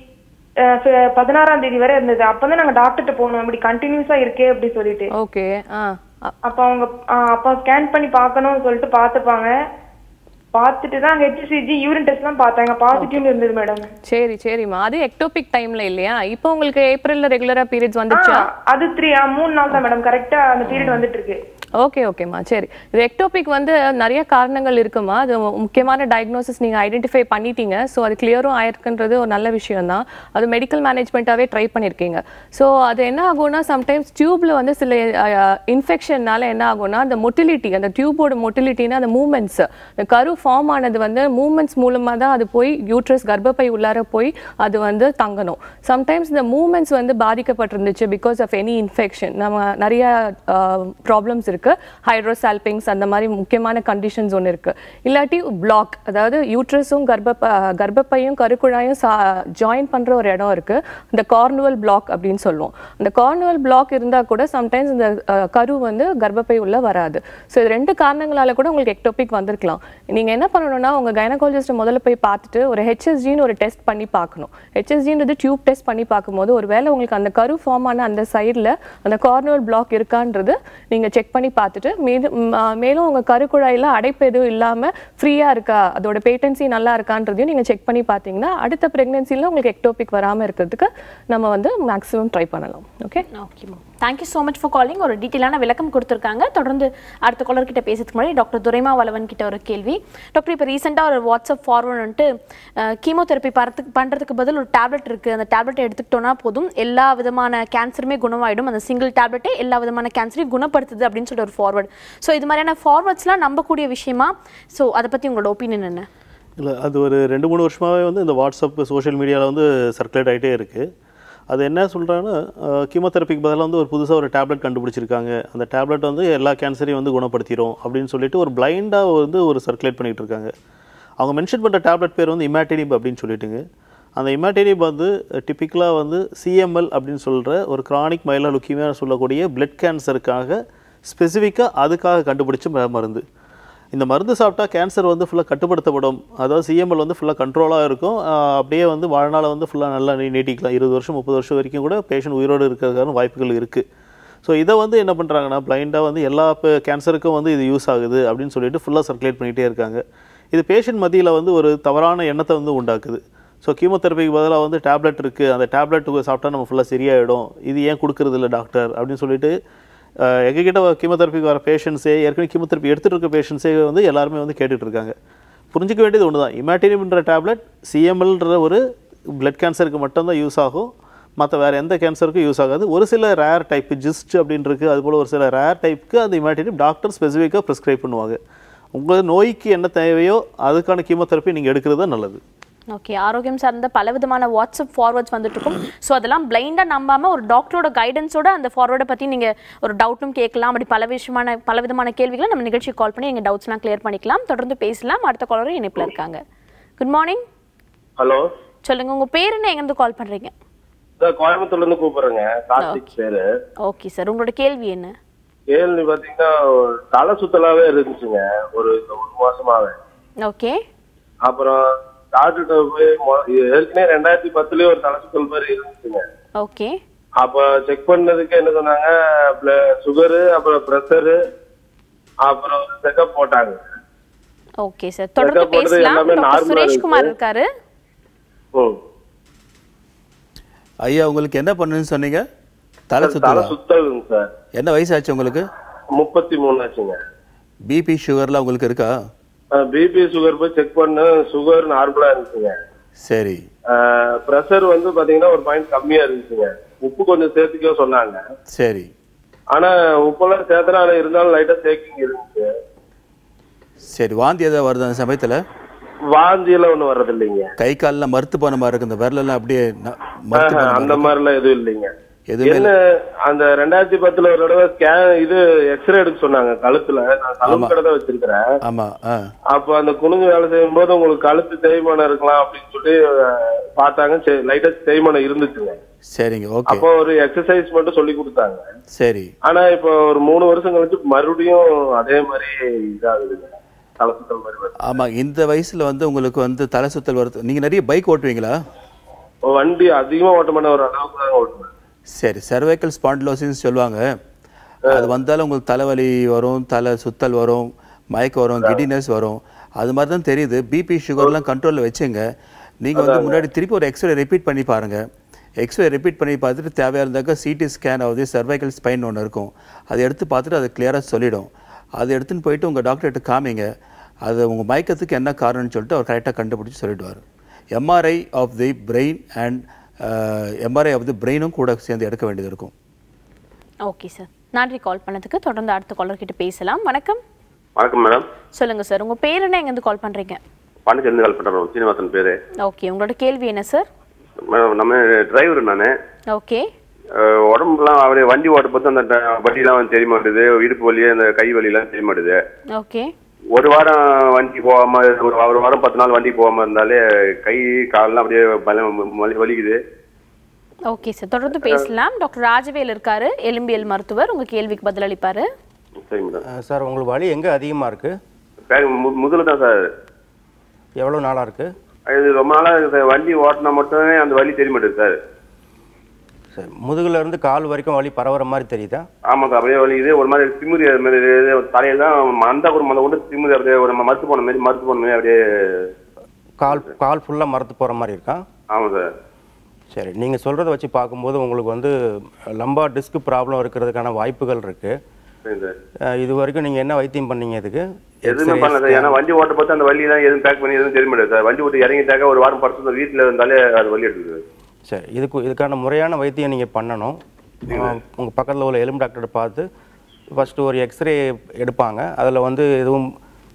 [SPEAKER 10] அஹ், ஃப- பதினாறாம் தேதி வரை இருந்தது அப்பதான் நாங்க டாக்டர்கிட்ட போனோம் இப்படி கண்டினியூஸா இருக்கே அப்படி சொல்லிட்டு
[SPEAKER 3] ஓகே ஆ அ-
[SPEAKER 10] அப்ப அவங்க ஆ, அப்ப ஸ்கேன் பண்ணி பார்க்கணும்னு சொல்லிட்டு பார்த்துப்பாங்க பார்த்துட்டு தான் ஹெச்சிசிஜி யூரின் டெஸ்ட் எல்லாம் பார்த்தாங்க பாசிட்டிவ் இருந்தது மேடம்
[SPEAKER 3] சரி சரிம்மா அது எக்டோபிக் டைம்ல இல்லையா இப்போ உங்களுக்கு ஏப்ரல்ல ரெகுலரா பீரியட்ஸ் வந்துச்சா
[SPEAKER 10] அது த்ரீ மூணு நாள் தான் மேடம் கரெக்டா அந்த பீரியட் வந்துட்டு இருக்கு
[SPEAKER 3] ஓகே ஓகேம்மா சரி இது எக்டோபிக் வந்து நிறைய காரணங்கள் இருக்குமா அது மு- முக்கியமான டயக்னோசிஸ் நீங்கள் ஐடென்டிஃபை பண்ணிட்டீங்க ஸோ அது கிளியரும் ஆயிருக்குன்றது ஒரு நல்ல விஷயம் தான் அது மெடிக்கல் மேனேஜ்மெண்ட்டாகவே ட்ரை பண்ணியிருக்கீங்க ஸோ அது என்ன ஆகும்னா சம்டைம்ஸ் டியூப்ல வந்து சில இன்ஃபெக்ஷன்னால என்ன ஆகும்னா அந்த மொட்டிலிட்டி அந்த டியூபோட மொட்டிலிட்டினா அந்த மூமெண்ட்ஸ் இந்த கரு ஃபார்ம் ஆனது வந்து மூமெண்ட்ஸ் மூலமாக தான் அது போய் யூட்ரஸ் கர்ப்பப்பை உள்ளார போய் அது வந்து தங்கணும் சம்டைம்ஸ் இந்த மூமெண்ட்ஸ் வந்து பாதிக்கப்பட்டிருந்துச்சு பிகாஸ் ஆஃப் எனி இன்ஃபெக்ஷன் நம்ம நிறைய ப்ராப்ளம்ஸ் இருக்கு ஹைட்ரோசால்பிங்ஸ் அந்த மாதிரி முக்கியமான கண்டிஷன்ஸ் ஒன்று இருக்கு இல்லாட்டி பிளாக் அதாவது யூட்ரஸும் கர்ப்ப கர்ப்பப்பையும் கருக்குழாயும் ஜாயின் பண்ற ஒரு இடம் இருக்கு இந்த கார்னுவல் பிளாக் அப்படின்னு சொல்லுவோம் அந்த கார்னுவல் பிளாக் இருந்தா கூட சம்டைம்ஸ் இந்த அஹ், கரு வந்து கர்ப்பப்பை உள்ள வராது ஸோ இது ரெண்டு காரணங்களால கூட உங்களுக்கு எக்டோபிக் வந்திருக்கலாம் நீங்க என்ன பண்ணணும்னா உங்க கைனகாலஜிஸ்ட் முதல்ல போய் பார்த்துட்டு ஒரு ஹெச்எஸ்ஜின்னு ஒரு டெஸ்ட் பண்ணி பார்க்கணும் ஹெச்எஸ்ஜின்றது டியூப் டெஸ்ட் பண்ணி பார்க்கும்போது ஒருவேளை உங்களுக்கு அந்த கரு ஃபார்ம் ஆன அந்த சைடில் அந்த கார்னுவல் பிளாக் இருக்கான்றது நீங்க செக் பண்ணி பார்த்துட்டு மேலும் ம், ஆ, மேலும் உங்க கருக்குழாயில அடைப்பு எதுவும் இல்லாம ஃப்ரீயா இருக்கா அதோட பேட்டன்சி நல்லா இருக்கான்றதையும் நீங்க செக் பண்ணி பார்த்தீங்கன்னா அடுத்த பிரெக்னன்சில உங்களுக்கு எக்டோபிக் வராம இருக்கிறதுக்கு நம்ம வந்து மேக்ஸிமம் ட்ரை பண்ணலாம் okay
[SPEAKER 1] okay ma'am thank you so much for calling ஒரு டீட்டெயிலான விளக்கம் கொடுத்துருக்காங்க தொடர்ந்து அடுத்த காலர் கிட்ட பேசுறதுக்கு முன்னாடி டாக்டர் துரைமா வளவன் கிட்ட ஒரு கேள்வி டாக்டர் இப்போ ரீசெண்டாக ஒரு வாட்ஸ்அப் ஃபார்வர்ட் வந்துட்டு கீமோதெரப்பி பறத்துக்கு பண்ணுறதுக்கு பதில் ஒரு டேப்லெட் இருக்குது அந்த டேப்லெட் எடுத்துக்கிட்டோன்னா போதும் எல்லா விதமான கேன்சருமே குணமாயிடும் அந்த சிங்கிள் டேப்லெட்டே எல்லா விதமான கேன்சரையும் குணப்படுத்துது அப்படின்னு சொல்லிட்டு ஒரு ஃபார்வர்ட் ஸோ இது மாதிரியான ஃபார்வர்ட்ஸ்லாம் நம்பக்கூடிய விஷயமா ஸோ அதை பற்றி உங்களோட ஒப்பீனியன் என்ன
[SPEAKER 11] இல்லை அது ஒரு ரெண்டு மூணு வருஷமாகவே வந்து இந்த வாட்ஸ்அப் சோஷியல் மீடியாவில் வந்து சர்க்குலேட் ஆகிட்டே இருக்குது அது என்ன சொல்கிறாங்கன்னா கீமோதெரப்பிக்கு பதிலாக வந்து ஒரு புதுசாக ஒரு டேப்லெட் கண்டுபிடிச்சிருக்காங்க அந்த டேப்லெட் வந்து எல்லா கேன்சரையும் வந்து குணப்படுத்திடும் அப்படின்னு சொல்லிட்டு ஒரு பிளைண்டாக வந்து ஒரு சர்க்குலேட் பண்ணிகிட்டு இருக்காங்க அவங்க மென்ஷன் பண்ணுற டேப்லெட் பேர் வந்து இமேட்டினிப் அப்படின்னு சொல்லிட்டுங்க அந்த இமேட்டினிப் வந்து டிப்பிக்கலாக வந்து சிஎம்எல் அப்படின்னு சொல்கிற ஒரு கிரானிக் மைலா லுக்கியமியா சொல்லக்கூடிய பிளட் கேன்சருக்காக ஸ்பெசிஃபிக்காக அதுக்காக கண்டுபிடிச்ச ம- மருந்து இந்த மருந்து சாப்பிட்டா கேன்சர் வந்து ஃபுல்லாக கட்டுப்படுத்தப்படும் அதாவது சிஎம்எல் வந்து ஃபுல்லாக கண்ட்ரோலாக இருக்கும் ஆஹ் அப்படியே வந்து வாழ்நாளை வந்து ஃபுல்லாக நல்லா நீ நீட்டிக்கலாம் இருபது வருஷம் முப்பது வருஷம் வரைக்கும் கூட பேஷண்ட் உயிரோடு இருக்கிறதுக்கான வாய்ப்புகள் இருக்குது ஸோ இதை வந்து என்ன பண்ணுறாங்கன்னா பிளைண்டாக வந்து எல்லா கேன்சருக்கும் வந்து இது யூஸ் ஆகுது அப்படின்னு சொல்லிட்டு ஃபுல்லாக சர்க்குலேட் பண்ணிகிட்டே இருக்காங்க இது பேஷண்ட் மத்தியில் வந்து ஒரு தவறான எண்ணத்தை வந்து உண்டாக்குது ஸோ கீமோதெரபிக்கு பதிலாக வந்து டேப்லெட் இருக்குது அந்த டேப்லெட்டுக்கு சாப்பிட்டா நம்ம ஃபுல்லாக சரியாயிடும் இது ஏன் கொடுக்கறது இல்லை டாக்டர் அப்படின்னு சொல்லிட்டு அஹ், எங்ககிட்ட கீமோதெரபிக்கு வர பேஷண்ட்ஸே ஏற்கனவே கீமோதெரபி எடுத்துகிட்டு இருக்க பேஷண்ட்ஸே வந்து எல்லாருமே வந்து கேட்டுட்டு இருக்காங்க புரிஞ்சிக்க வேண்டியது ஒன்று தான் இமேட்டினிம்ன்ற டேப்லெட் சிஎம்எல்ன்ற ஒரு பிளட் கேன்சருக்கு மட்டும்தான் யூஸ் ஆகும் மற்ற வேறு எந்த கேன்சருக்கும் யூஸ் ஆகாது ஒரு சில ரேர் டைப் ஜிஸ்ட் அப்படின்னு இருக்குது அதுபோல் ஒரு சில ரேர் டைப்புக்கு அந்த இமேட்டினிம் டாக்டர் ஸ்பெசிஃபிக்காக ப்ரிஸ்கிரைப் பண்ணுவாங்க உங்கள் நோய்க்கு என்ன தேவையோ அதுக்கான கீமோதெரப்பி நீங்கள் எடுக்கிறது தான் நல்லது
[SPEAKER 1] ஓகே ஆரோக்கியம் சார்ந்த பலவிதமான வாட்ஸ்அப் ஃபார்வர்ட்ஸ் வந்துட்டு இருக்கும் ஸோ அதெல்லாம் பிளைண்டாக நம்பாம ஒரு டாக்டரோட கைடன்ஸோட அந்த ஃபார்வர்டை பற்றி நீங்கள் ஒரு டவுட்டும் கேட்கலாம் அப்படி பல விஷயமான பல விதமான கேள்விகளை நம்ம நிகழ்ச்சி கால் பண்ணி எங்கள் டவுட்ஸ்லாம் கிளியர் பண்ணிக்கலாம் தொடர்ந்து பேசலாம் அடுத்த காலரும் இணைப்பில் இருக்காங்க குட் மார்னிங்
[SPEAKER 12] ஹலோ
[SPEAKER 1] சொல்லுங்க உங்க பேர் என்ன எங்கேருந்து கால் பண்றீங்க
[SPEAKER 12] சார் கோயம்புத்தூர்ல இருந்து கூப்பிடுறேங்க கார்த்திக் பேரு
[SPEAKER 1] ஓகே சார் உங்களோட கேள்வி என்ன
[SPEAKER 12] கேள்வி பாத்தீங்கன்னா ஒரு தலை சுத்தலாவே இருந்துச்சுங்க ஒரு இந்த ஒரு மாசமாவே
[SPEAKER 1] ஓகே
[SPEAKER 12] அப்புறம் டாக்டர்கிட்ட போய் மொ- ஏற்கனவே ரெண்டாயிரத்தி பத்துலயே ஒரு தலை சுத்தல் மாதிரி இருந்துச்சுங்க
[SPEAKER 1] ஓகே
[SPEAKER 12] அப்ப செக் பண்ணதுக்கு என்ன சொன்னாங்க சுகரு அப்புறம் ப்ரெஷரு அப்புறம் செக்கப் போட்டாங்க
[SPEAKER 1] ஓகே சார் தொடர்ந்து
[SPEAKER 12] Checkup பண்றது
[SPEAKER 1] பேசலாம்
[SPEAKER 12] எல்லாமே
[SPEAKER 1] டாக்டர்
[SPEAKER 12] normal ஆ
[SPEAKER 1] சுரேஷ்குமார்
[SPEAKER 12] இருக்கு.
[SPEAKER 1] இருக்காரு
[SPEAKER 12] ம்
[SPEAKER 13] ஐயா உங்களுக்கு என்ன பண்ணுன்னு சொன்னீங்க தலை
[SPEAKER 12] தலை
[SPEAKER 13] சுத்தலா
[SPEAKER 12] சுத்தலுங்க சார்
[SPEAKER 13] என்ன வயசாச்சு உங்களுக்கு
[SPEAKER 12] முப்பத்தி மூணு ஆச்சுங்க
[SPEAKER 13] பிபி சுகர்லாம் உங்களுக்கு இருக்கா
[SPEAKER 12] பிபி சுகர் போய் செக் பண்ண சுகர் நார்மலா இருந்துச்சுங்க
[SPEAKER 13] சரி
[SPEAKER 12] ப்ரெஷர் வந்து பாத்தீங்கன்னா ஒரு பாயிண்ட் கம்மியா இருந்துச்சுங்க உப்பு கொஞ்சம் சேர்த்துக்க சொன்னாங்க
[SPEAKER 13] சரி
[SPEAKER 12] ஆனா உப்பெல்லாம் சேர்த்தனா ஆனா இருந்தாலும் லைட்டா சேக்கிங் இருந்துச்சு
[SPEAKER 13] சரி வாந்தி ஏதாவது வருது அந்த சமயத்தில்
[SPEAKER 12] வாந்தி எல்லாம் ஒண்ணும் வர்றது இல்லைங்க
[SPEAKER 13] கை கால்லாம் மறுத்து போன மாதிரி இருக்கு இந்த விரலெல்லாம் அப்படியே ந- மறுத்து
[SPEAKER 12] ஆஹா,
[SPEAKER 13] போன
[SPEAKER 12] அந்த
[SPEAKER 13] மாதிரி
[SPEAKER 12] மாதிரி எல்லாம் எதுவும் இல்லைங்க
[SPEAKER 13] இருக்கு. எதுவுமே
[SPEAKER 12] என்ன அந்த ரெண்டாயிரத்தி பத்துல ஒரு தடவை ஸ்கேன் இது எக்ஸ்ரே எடுக்க சொன்னாங்க கழுத்துல நான் கழுத்து கடை தான் வச்சிருக்கிறேன்
[SPEAKER 13] ஆமா ஆ
[SPEAKER 12] அப்ப அந்த குனிஞ்சு வேலை செய்யும் போது உங்களுக்கு கழுத்து தேய்மானம் இருக்கலாம் அப்படின்னு சொல்லி அஹ், பார்த்தாங்க லைட்டா தேய்மானம் இருந்துச்சுங்க
[SPEAKER 13] சரிங்க ஓகே
[SPEAKER 12] அப்போ ஒரு எக்ஸசைஸ் மட்டும் சொல்லி கொடுத்தாங்க
[SPEAKER 13] சரி
[SPEAKER 12] ஆனா இப்போ ஒரு மூணு வருஷம் கழிச்சு மறுபடியும் அதே மாதிரி இதாகுதுங்க தலை சுத்தல் மாதிரி வருது
[SPEAKER 13] ஆமா இந்த வயசுல வந்து உங்களுக்கு வந்து தலை சுத்தல் வருது நீங்க நிறைய பைக் ஓட்டுவீங்களா
[SPEAKER 12] வண்டி அதிகமா ஓட்ட மாட்டேன் ஒரு அளவுக்கு தான் ஓட்டுவேன்
[SPEAKER 13] சரி சர்வைக்கல் ஸ்பாண்டிலோசிஸ் சொல்லுவாங்க அது வந்தாலும் உங்களுக்கு தலைவலி வரும் தலை சுத்தல் வரும் மயக்கம் வரும் கிடினஸ் வரும் அது மாதிரி தான் தெரியுது பிபி சுகர்லாம் கண்ட்ரோலில் வச்சுங்க நீங்கள் வந்து முன்னாடி திருப்பி ஒரு எக்ஸ்ரே ரிப்பீட் பண்ணி பாருங்க எக்ஸ்ரே ரிப்பீட் பண்ணி பார்த்துட்டு தேவையாக இருந்தாக்கா சிடி ஸ்கேன் ஆகுது சர்வைக்கல் ஸ்பைன் ஒன்று இருக்கும் அதை எடுத்து பார்த்துட்டு அது கிளியராக சொல்லிடும் அதை எடுத்துன்னு போயிட்டு உங்கள் டாக்டர்கிட்ட காமிங்க அது உங்கள் மயக்கத்துக்கு என்ன காரணம்னு சொல்லிட்டு அவர் கரெக்டாக கண்டுபிடிச்சி சொல்லிடுவார் MRI of the brain and MRI of the பிரெயினும் கூட சேர்ந்து எடுக்க வேண்டியது இருக்கும்
[SPEAKER 1] ஓகே சார் நன்றி கால் பண்ணதுக்கு தொடர்ந்து அடுத்த காலர் கிட்ட பேசலாம் வணக்கம்
[SPEAKER 14] வணக்கம் மேடம்
[SPEAKER 1] சொல்லுங்க சார் உங்க பேர் என்ன எங்கேருந்து கால் பண்றீங்க
[SPEAKER 14] பாண்டிச்சேரிந்து கால் பண்ணுறோம் சீனிவாசன் பேர்
[SPEAKER 1] ஓகே உங்களோட கேள்வி என்ன சார்
[SPEAKER 14] மேடம் நம்ம டிரைவர் நான்
[SPEAKER 1] ஓகே
[SPEAKER 14] உடம்புலாம் அப்படியே வண்டி ஓட்ட பார்த்து அந்த ட- வண்டிலாம் தெரிய மாட்டுது இடுப்பு வலி அந்த கை வலிலாம் தெரிய மாட்டுது
[SPEAKER 1] ஓகே
[SPEAKER 14] ஒரு வாரம் வண்டி போகாம ஒரு ஒரு வாரம் பத்து நாள் வண்டி போகாம இருந்தாலே கை கால்லாம் அப்படியே பலம் வலி- வலிக்குது
[SPEAKER 1] ஓகே சார் தொடர்ந்து பேசலாம் டாக்டர் ராஜவேல் இருக்காரு எலும்பியல் மருத்துவர் உங்க கேள்விக்கு பதிலளிப்பாரு
[SPEAKER 14] சரி மேடம்
[SPEAKER 5] சார் உங்களுக்கு வலி எங்கே அதிகமாக இருக்குது
[SPEAKER 14] பேக் மு- முதுகுல தான் சார்
[SPEAKER 5] எவ்வளோ நாளாக இருக்குது
[SPEAKER 14] இது ரொம்ப நாளா இது வண்டி ஓட்டினா மட்டுமே அந்த வலி தெரிய மாட்டேது சார்
[SPEAKER 5] சரி முதுகுல இருந்து கால் வரைக்கும் வலி பரவுற மாதிரி தெரியுதா
[SPEAKER 14] ஆமா சார் அப்படியே வலிக்குது ஒரு மாதிரி திமுறி அது மாதிரி இது தலையில தான் மந்தா கூட மந்த கொண்டு திமுறி அப்படியே ஒரு மறுத்து போன மாதிரி மறுத்து போன மாதிரி அப்படியே
[SPEAKER 5] கால் கால் ஃபுல்லாக மரத்து போகிற மாதிரி இருக்கா
[SPEAKER 14] ஆமா சார்
[SPEAKER 5] சரி நீங்கள் சொல்கிறத வச்சு பார்க்கும்போது உங்களுக்கு வந்து லம்பா டிஸ்க் ப்ராப்ளம் இருக்கிறதுக்கான வாய்ப்புகள் இருக்குது
[SPEAKER 14] சரி சார்
[SPEAKER 5] இது வரைக்கும் நீங்கள் என்ன வைத்தியம் பண்ணீங்க இதுக்கு
[SPEAKER 14] எதுவுமே
[SPEAKER 5] X-ray,
[SPEAKER 14] பண்ணல சார்
[SPEAKER 5] scan?
[SPEAKER 14] ஏன்னா வண்டி ஓட்ட பார்த்து அந்த வலி தான் எதுவும் பேக் பண்ணி எதுவும் தெரிய மாட்டேது சார் வண்டி ஓட்டி இறங்கிட்டாக்க ஒரு வாரம் படுத்து வீட்டில் இருந்தாலே அது வலி எடுக்குது
[SPEAKER 5] சரி இதுக்கு இதுக்கான முறையான வைத்தியம் நீங்கள் பண்ணணும் உங்கள் பக்கத்தில் உள்ள எலும்பு டாக்டரை பார்த்து ஃபஸ்ட்டு ஒரு எக்ஸ்ரே எடுப்பாங்க அதில் வந்து எதுவும்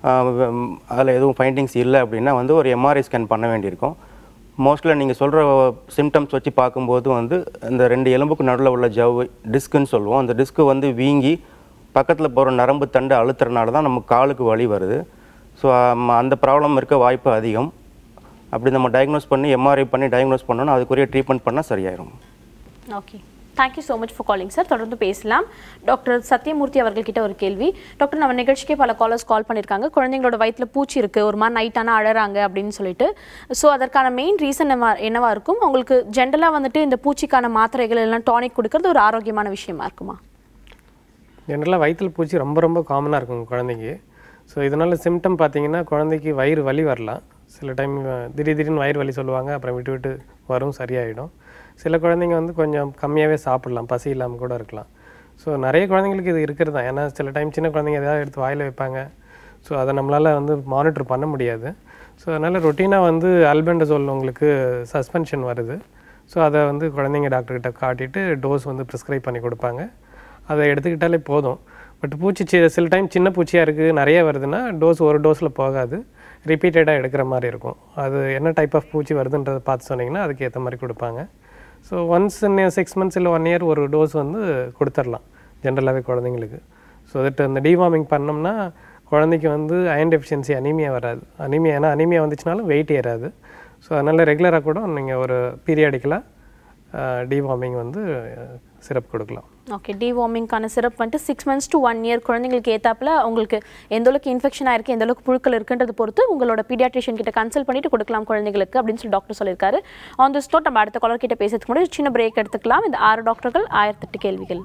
[SPEAKER 5] அதில் எதுவும் ஃபைண்டிங்ஸ் இல்லை அப்படின்னா வந்து ஒரு எம்ஆர்ஐ ஸ்கேன் பண்ண வேண்டியிருக்கும் மோஸ்ட்லியாக நீங்கள் சொல்கிற சிம்டம்ஸ் வச்சு பார்க்கும்போது வந்து இந்த ரெண்டு எலும்புக்கு நடுவில் உள்ள ஜவ்வு டிஸ்க்குன்னு சொல்லுவோம் அந்த டிஸ்க்கு வந்து வீங்கி பக்கத்தில் போகிற நரம்பு தண்டு அழுத்துறனால தான் நம்ம காலுக்கு வலி வருது ஸோ அந்த ப்ராப்ளம் இருக்க வாய்ப்பு அதிகம் அப்படி நம்ம டயக்னோஸ் பண்ணி எம்ஆர்ஐ பண்ணி டயக்னோஸ் பண்ணோன்னா அதுக்குரிய ட்ரீட்மெண்ட் பண்ணால் சரியாயிரும்
[SPEAKER 1] okay thank you so much for calling sir தொடர்ந்து பேசலாம் டாக்டர் சத்யமூர்த்தி அவர்கள்கிட்ட ஒரு கேள்வி டாக்டர் நம்ம நிகழ்ச்சிக்கே பல காலர்ஸ் கால் பண்ணியிருக்காங்க குழந்தைங்களோட வயிற்றில் பூச்சி இருக்குது ஒரு மாதிரி நைட் ஆனால் அழறாங்க அப்படின்னு சொல்லிட்டு ஸோ அதற்கான மெயின் ரீசன் என்னவா இருக்கும் உங்களுக்கு ஜென்ரலாக வந்துட்டு இந்த பூச்சிக்கான மாத்திரைகள் எல்லாம் டானிக் கொடுக்கறது ஒரு ஆரோக்கியமான விஷயமா இருக்குமா
[SPEAKER 15] ஜென்ரலாக வயிற்றில் பூச்சி ரொம்ப ரொம்ப காமனாக இருக்கும் குழந்தைக்கு ஸோ இதனால் சிம்டம் பார்த்தீங்கன்னா குழந்தைக்கு வயிறு வலி வரலாம் சில டைம் திடீர் திடீர்னு வயிறு வலி சொல்லுவாங்க அப்புறம் விட்டு விட்டு வரும் சரியாயிடும் சில குழந்தைங்க வந்து கொஞ்சம் கம்மியாகவே சாப்பிடலாம் பசி இல்லாமல் கூட இருக்கலாம் ஸோ நிறைய குழந்தைங்களுக்கு இது இருக்கிறது தான் ஏன்னா சில டைம் சின்ன குழந்தைங்க எதாவது எடுத்து வாயில் வைப்பாங்க ஸோ அதை நம்மளால் வந்து மானிட்டர் பண்ண முடியாது ஸோ அதனால் ரொட்டீனாக வந்து அல்பெண்டசோல் உங்களுக்கு சஸ்பென்ஷன் வருது ஸோ அதை வந்து குழந்தைங்க டாக்டர்கிட்ட காட்டிட்டு டோஸ் வந்து ப்ரிஸ்கிரைப் பண்ணி கொடுப்பாங்க அதை எடுத்துக்கிட்டாலே போதும் பட் பூச்சி சி- சில டைம் சின்ன பூச்சியாக இருக்குது நிறைய வருதுன்னா டோஸ் ஒரு டோஸில் போகாது ரிப்பீட்டடாக எடுக்கிற மாதிரி இருக்கும் அது என்ன டைப் ஆஃப் பூச்சி வருதுன்றதை பார்த்து சொன்னீங்கன்னா அதுக்கு ஏற்ற மாதிரி கொடுப்பாங்க ஸோ ஒன்ஸ் சிக்ஸ் மந்த்ஸ் இல்லை ஒன் இயர் ஒரு டோஸ் வந்து கொடுத்துடலாம் ஜென்ரலாகவே குழந்தைங்களுக்கு ஸோ தட் அந்த டிவார்மிங் பண்ணோம்னா குழந்தைக்கு வந்து அயன் டெஃபிஷியன்சி அனீமியா வராது அனீமியா ஏன்னா அனீமியா வந்துச்சுனாலும் வெயிட் ஏறாது ஸோ அதனால் ரெகுலராக கூட நீங்கள் ஒரு பீரியாடிக்கலாக டிவார்மிங் வந்து சிரப் கொடுக்கலாம்
[SPEAKER 1] ஓகே டிவார்மிங்கான சிரப் வந்துட்டு six months to one year குழந்தைங்களுக்கு ஏத்தாப்புல உங்களுக்கு எந்த அளவுக்கு இன்ஃபெக்ஷன் ஆயிருக்கு எந்த அளவுக்கு புழுக்கள் இருக்குன்றது பொறுத்து உங்களோட பீடியாட்ரிஷியன் கிட்ட கன்சல்ட் பண்ணிட்டு கொடுக்கலாம் குழந்தைங்களுக்கு அப்படின்னு சொல்லி டாக்டர் சொல்லியிருக்காரு ஆன் தி ஸ்பாட் நம்ம அடுத்த காலர் கிட்ட பேசுறதுக்கு முன்னாடி ஒரு சின்ன பிரேக் எடுத்துக்கலாம் இந்த ஆறு டாக்டர்கள் ஆயிரத்தெட்டு கேள்விகள்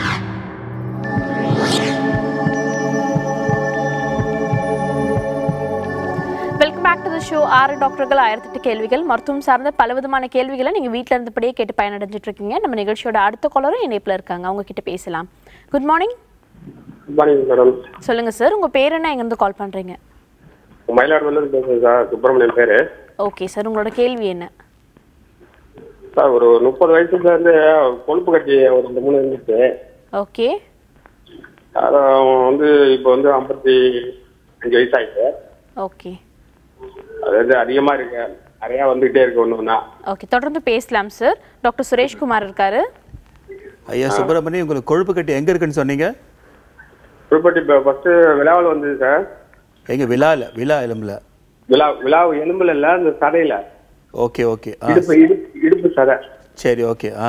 [SPEAKER 1] welcome back to the show ஆறு டாக்டர்கள் ஆயிரத்தெட்டு கேள்விகள் மருத்துவம் சார்ந்த பலவிதமான கேள்விகளை நீங்க வீட்ல இருந்தபடியே கேட்டு பயனடைஞ்சிட்டு இருக்கீங்க நம்ம நிகழ்ச்சியோட அடுத்த காலரும் இணைப்புல இருக்காங்க அவங்க கிட்ட பேசலாம் good morning
[SPEAKER 12] good morning madam
[SPEAKER 1] சொல்லுங்க சார் உங்க பேர் என்ன எங்க இருந்து கால் பண்றீங்க
[SPEAKER 12] மயிலாடுதுறையிலிருந்து பேசுறேன் சார் சுப்பிரமணியன் பேரு
[SPEAKER 1] ஓகே சார் உங்களோட கேள்வி என்ன
[SPEAKER 12] சார் ஒரு முப்பது வயசுல இருந்து கொழுப்பு கட்டி ஒரு ரெண்டு மூணு இருந்துச்சு
[SPEAKER 1] ஓகே
[SPEAKER 12] அது வந்து இப்போ வந்து ஐம்பத்தி அஞ்சு வயசு ஆயிடுச்சு
[SPEAKER 1] ஓகே
[SPEAKER 12] அது வந்து அதிகமா இருக்கு நிறைய வந்துகிட்டே இருக்கு ஒண்ணு ஒண்ணா
[SPEAKER 1] ஓகே தொடர்ந்து பேசலாம் சார் டாக்டர் சுரேஷ்குமார் இருக்காரு
[SPEAKER 13] ஐயா சுப்பிரமணியம் உங்களுக்கு கொழுப்பு கட்டி எங்க இருக்குன்னு சொன்னீங்க
[SPEAKER 12] புதுப்பட்டி இப்போ ஃபர்ஸ்ட் விழாவில் வந்தது சார்
[SPEAKER 13] எங்க விழால விழா எலும்புல
[SPEAKER 12] விழா விழா எலும்புல இல்ல அந்த சதையில
[SPEAKER 13] ஓகே ஓகே ஆ
[SPEAKER 12] இடுப்பு இடுப்பு இடுப்பு சதை
[SPEAKER 13] சரி ஓகே ஆ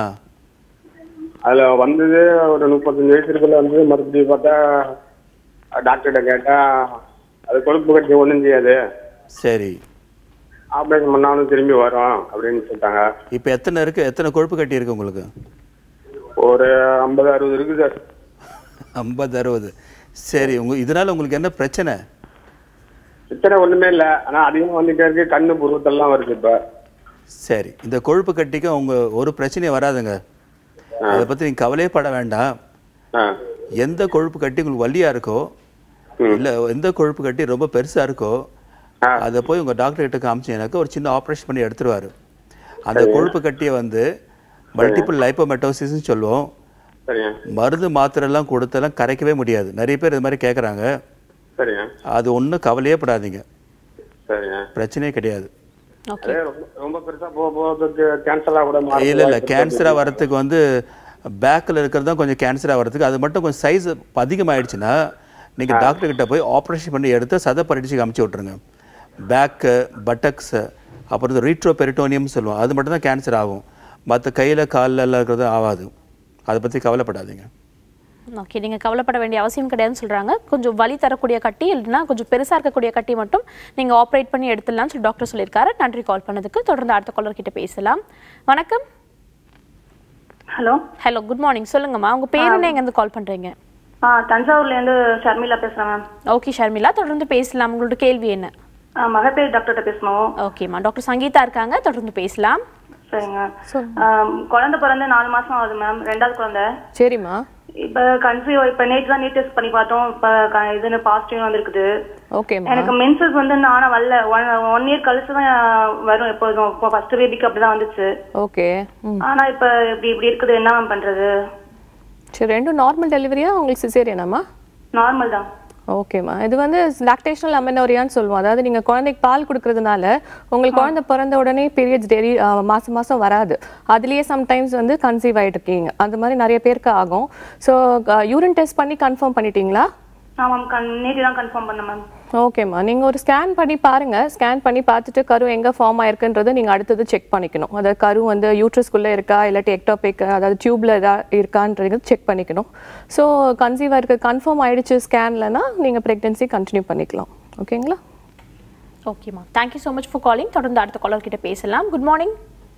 [SPEAKER 12] அதுல வந்தது ஒரு முப்பத்தஞ்சு வயசு இருக்குள்ள வந்து மறுபடியும் பார்த்தா டாக்டர்கிட்ட கேட்டா அது கொழுப்பு கட்டி ஒண்ணும் செய்யாது
[SPEAKER 13] சரி
[SPEAKER 12] ஆப்ரேஷன் பண்ணாலும் திரும்பி வரும் அப்படின்னு சொல்லிட்டாங்க
[SPEAKER 13] இப்போ எத்தனை இருக்கு எத்தனை கொழுப்பு கட்டி இருக்கு உங்களுக்கு
[SPEAKER 12] ஒரு ஐம்பது அறுபது இருக்கு சார்
[SPEAKER 13] ஐம்பது அறுபது சரி உங்க இதனால உங்களுக்கு என்ன பிரச்சனை
[SPEAKER 12] பிரச்சனை ஒண்ணுமே இல்ல ஆனா அதிகமா வந்துட்டே இருக்கு கண்ணு புருவத்தெல்லாம் வருது இப்ப
[SPEAKER 13] சரி இந்த கொழுப்பு கட்டிக்கு உங்க ஒரு பிரச்சனையும் வராதுங்க அதை பத்தி நீங்க கவலையே பட வேண்டாம் எந்த கொழுப்பு கட்டி உங்களுக்கு வலியா இருக்கோ இல்ல எந்த கொழுப்பு கட்டி ரொம்ப பெருசா இருக்கோ அதை போய் உங்க டாக்டர் கிட்ட காமிச்சீங்கன்னாக்க ஒரு சின்ன ஆப்ரேஷன் பண்ணி எடுத்துருவாரு அந்த
[SPEAKER 12] சரி.
[SPEAKER 13] கொழுப்பு கட்டியை வந்து மல்டிபிள் லைப்போமெட்டோசிஸ்ன்னு சொல்லுவோம்
[SPEAKER 12] சரிங்க
[SPEAKER 13] மருந்து மாத்திரை எல்லாம் கொடுத்தெல்லாம் கரைக்கவே முடியாது நிறைய பேர் இது மாதிரி கேட்குறாங்க
[SPEAKER 12] சரிங்க
[SPEAKER 13] அது ஒன்றும் கவலையே படாதீங்க
[SPEAKER 12] சரிங்க
[SPEAKER 13] பிரச்சனையே கிடையாது
[SPEAKER 12] அதே ரொம்ப ரொம்ப பெருசா போக போகிறதுக்கு கேன்சலா கூட மாறுது.
[SPEAKER 13] இல்லை இல்லை
[SPEAKER 12] வாய்ப்பு
[SPEAKER 13] கேன்சராக
[SPEAKER 12] இருக்கு.
[SPEAKER 13] வரத்துக்கு வந்து பேக்கில் இருக்கிறது தான் கொஞ்சம் கேன்சராக வரதுக்கு அது மட்டும் கொஞ்சம் சைஸ் அதிகமாயிடுச்சுன்னா நீங்கள் டாக்டர் கிட்ட போய் ஆப்ரேஷன் பண்ணி எடுத்து சதை பரிடிச்சு அமுச்சு விட்ருங்க பேக்கு பட்டக்ஸு அப்புறம் இந்த ரீட்ரோ பெரிட்டோனியம் சொல்லுவோம் அது மட்டும் தான் கேன்சர் ஆகும் மற்ற கையில் காலில் எல்லாம் இருக்கிறது ஆகாது அதை பற்றி கவலைப்படாதீங்க
[SPEAKER 1] ஓகே நீங்கள் கவலைப்பட வேண்டிய அவசியம் கிடையாதுன்னு சொல்கிறாங்க கொஞ்சம் வலி தரக்கூடிய கட்டி இல்லைன்னா கொஞ்சம் பெருசாக இருக்கக்கூடிய கட்டி மட்டும் நீங்கள் ஆப்ரேட் பண்ணி எடுத்துடலாம்னு சொல்லி டாக்டர் சொல்லியிருக்காரு நன்றி கால் பண்ணதுக்கு தொடர்ந்து அடுத்த காலர் கிட்ட பேசலாம் வணக்கம்
[SPEAKER 6] ஹலோ
[SPEAKER 1] ஹலோ குட் மார்னிங் சொல்லுங்கம்மா உங்க பேர் என்ன எங்கேருந்து கால் பண்றீங்க
[SPEAKER 6] ஆ தஞ்சாவூர்லேருந்து ஷர்மிளா பேசுகிறேன் மேம்
[SPEAKER 1] ஓகே ஷர்மிளா தொடர்ந்து பேசலாம் உங்களோட கேள்வி என்ன
[SPEAKER 6] மகப்பேறு டாக்டர்கிட்ட பேசணும்
[SPEAKER 1] ஓகேம்மா டாக்டர் சங்கீதா இருக்காங்க தொடர்ந்து பேசலாம்
[SPEAKER 6] சரிங்க ஆம், குழந்தை பிறந்து நாலு மாசம் ஆகுது மேம் ரெண்டாவது குழந்தை
[SPEAKER 3] சரிம்மா
[SPEAKER 6] இப்ப கன்சீவ் இப்ப நேற்று தான் நீட் டெஸ்ட் பண்ணி பார்த்தோம் இப்ப க- இதுன்னு பாசிட்டிவ் வந்திருக்குது
[SPEAKER 3] ஓகேம்மா
[SPEAKER 6] எனக்கு மென்சஸ் வந்து இன்னும் ஆனா வரல ஒன் ஒன் இயர் கழிச்சு தான் வரும் எப்போதும் இப்போ ஃபர்ஸ்ட் பேபிக்கு அப்படிதான் வந்துச்சு
[SPEAKER 3] ஓகே ம்
[SPEAKER 6] ஆனா இப்ப இப்படி இப்படி இருக்குது என்ன மேம் பண்றது
[SPEAKER 3] சரி ரெண்டும் நார்மல் டெலிவரியா உங்களுக்கு சிசேரியனாம்மா
[SPEAKER 6] நார்மல் தான்
[SPEAKER 3] ஓகேம்மா இது வந்து லாக்டேஷனல் அமெனோரியான்னு சொல்லுவோம் அதாவது நீங்கள் குழந்தைக்கு பால் கொடுக்கறதுனால உங்களுக்கு குழந்தை பிறந்த உடனே பீரியட்ஸ் டெய்லி மாதம் மாதம் வராது அதுலேயே சம்டைம்ஸ் வந்து கன்சீவ் ஆகிட்டு இருக்கீங்க அந்த மாதிரி நிறைய பேருக்கு ஆகும் ஸோ யூரின் டெஸ்ட் பண்ணி கன்ஃபார்ம் பண்ணிட்டீங்களா
[SPEAKER 6] ஆமாம் கன் நேற்று தான் கன்ஃபார்ம் பண்ணேன் மேம்
[SPEAKER 3] ஓகேம்மா நீங்கள் ஒரு ஸ்கேன் பண்ணி பாருங்க ஸ்கேன் பண்ணி பார்த்துட்டு கரு எங்கே ஃபார்ம் ஆயிருக்குன்றதை நீங்கள் அடுத்தது செக் பண்ணிக்கணும் அதாவது கரு வந்து யூட்ரஸ்குள்ளே இருக்கா இல்லாட்டி எக்டாபிக் அதாவது டியூப்ல ஏதாவது இருக்கான்றது செக் பண்ணிக்கணும் ஸோ கன்சீவாக இருக்க கன்ஃபார்ம் ஆயிடுச்சு ஸ்கேன்லனா நீங்கள் ப்ரெக்னென்சி கண்டினியூ பண்ணிக்கலாம் ஓகேங்களா
[SPEAKER 1] ஓகேம்மா thank you so much for calling தொடர்ந்து அடுத்த காலர் கிட்ட பேசலாம் குட் மார்னிங்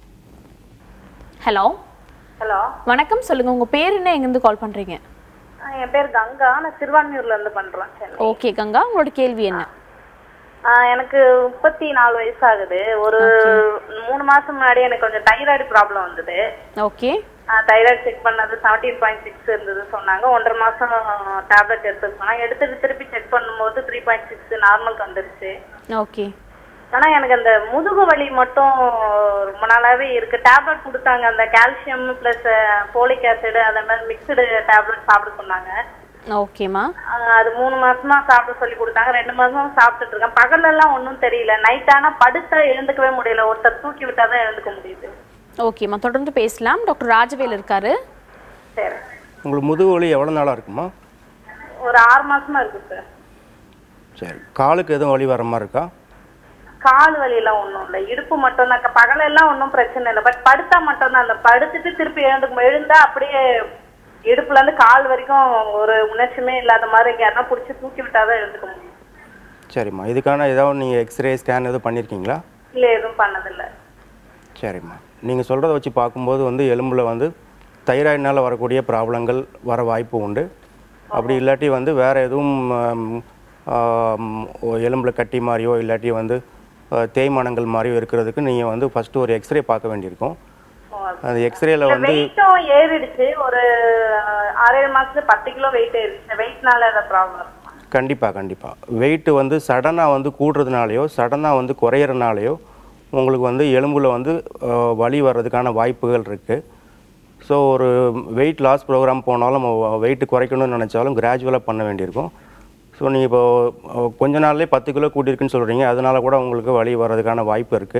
[SPEAKER 1] ஹலோ
[SPEAKER 16] ஹலோ
[SPEAKER 1] வணக்கம் சொல்லுங்க உங்க பேர் என்ன எங்கேருந்து கால் பண்றீங்க
[SPEAKER 16] என் பேர் கங்கா நான் திருவான்மியூர்ல இருந்து பண்றேன் சென்னை
[SPEAKER 1] ஓகே கங்கா உங்களோட கேள்வி என்ன
[SPEAKER 16] ஆ, எனக்கு முப்பத்தி நாலு வயசு ஆகுது ஒரு மூணு மாசம் முன்னாடி எனக்கு கொஞ்சம் தைராய்டு ப்ராப்ளம் வந்தது
[SPEAKER 1] ஓகே
[SPEAKER 16] தைராய்டு செக் பண்ணது செவன்டீன் பாயிண்ட் சிக்ஸ் இருந்தது சொன்னாங்க ஒன்றரை மாசம் டேப்லெட் எடுத்து சொன்னாங்க எடுத்துட்டு திருப்பி செக் பண்ணும்போது த்ரீ பாயிண்ட் சிக்ஸ் நார்மலுக்கு வந்துருச்சு
[SPEAKER 1] ஓகே
[SPEAKER 16] ஆனா எனக்கு அந்த முதுகு வலி மட்டும் ரொம்ப நாளாவே இருக்கு டேப்லெட் கொடுத்தாங்க அந்த கால்சியம் பிளஸ் போலிக் ஆசிட் அந்த மாதிரி மிக்சடு டேப்லெட் சாப்பிட சொன்னாங்க
[SPEAKER 1] ஓகேம்மா
[SPEAKER 16] ஆஹ் அது மூணு மாசமா சாப்பிட சொல்லி கொடுத்தாங்க ரெண்டு மாசமா சாப்பிட்டுட்டு இருக்கேன் பகல்ல எல்லாம் ஒன்றும் தெரியல நைட் ஆனா படுத்தா எழுந்துக்கவே முடியல ஒருத்தர் தூக்கி விட்டாதான் எழுந்துக்க முடியுது
[SPEAKER 1] ஓகேம்மா தொடர்ந்து பேசலாம் டாக்டர் ராஜவேல் இருக்காரு
[SPEAKER 16] சரி
[SPEAKER 5] உங்களுக்கு முதுகு வலி எவ்வளோ நாளாக இருக்குமா
[SPEAKER 16] ஒரு ஆறு மாசமா இருக்கு சார்
[SPEAKER 5] சரி காலுக்கு எதுவும் வலி வர மாதிரி இருக்கா
[SPEAKER 16] கால் வலி எல்லாம் ஒண்ணும் இல்ல இடுப்பு மட்டும் தான் பகல எல்லாம் ஒன்றும் பிரச்சனை இல்லை பட் படுத்தா மட்டும் தான் அந்த படுத்துட்டு திருப்பி எழுந்துக்கும் எழுந்தா அப்படியே இடுப்புல இருந்து கால் வரைக்கும் ஒரு உணர்ச்சியுமே இல்லாத மாதிரி யாருன்னா பிடிச்சி தூக்கி விட்டாதான் எழுந்துக்க முடியும்
[SPEAKER 5] சரிம்மா இதுக்கான ஏதாவது நீங்கள் எக்ஸ்ரே ஸ்கேன் எதுவும் பண்ணியிருக்கீங்களா
[SPEAKER 16] இல்ல எதுவும் பண்ணதில்ல
[SPEAKER 5] சரிம்மா நீங்கள் சொல்கிறத வச்சு பார்க்கும்போது வந்து எலும்பில் வந்து தைராய்டினால் வரக்கூடிய ப்ராப்ளங்கள் வர வாய்ப்பு உண்டு அப்படி இல்லாட்டி வந்து வேறு எதுவும் ஆம், ஆம், ஒ- எலும்புல கட்டி மாதிரியோ இல்லாட்டி வந்து ஆ, தேய்மானங்கள் மாதிரியோ இருக்கிறதுக்கு நீங்கள் வந்து ஃபஸ்ட்டு ஒரு எக்ஸ்ரே பார்க்க வேண்டியிருக்கும் அந்த எக்ஸ்ரேல வந்து
[SPEAKER 16] வெயிட்டும் ஏறிடுச்சு ஒரு அஹ், ஆறேழு மாசத்துல பத்து கிலோ வெயிட் ஏறிடுச்சு வெயிட்னால ஏதாவது ப்ராப்ளம்
[SPEAKER 5] கண்டிப்பாக கண்டிப்பாக வெயிட் வந்து சடனாக வந்து கூடுறதுனாலையோ சடனாக வந்து குறையிறனாலையோ உங்களுக்கு வந்து எலும்புல வந்து அஹ், வலி வர்றதுக்கான வாய்ப்புகள் இருக்குது ஸோ ஒரு வெயிட் லாஸ் ப்ரோக்ராம் போனாலும் வெயிட் குறைக்கணும்னு நினச்சாலும் கிராஜுவலாக பண்ண வேண்டியிருக்கும் ஸோ நீங்கள் இப்போ அஹ், கொஞ்ச நாள்லேயே பத்து கிலோ கூட்டியிருக்குன்னு சொல்கிறீங்க அதனால கூட உங்களுக்கு வலி வர்றதுக்கான வாய்ப்பு இருக்குது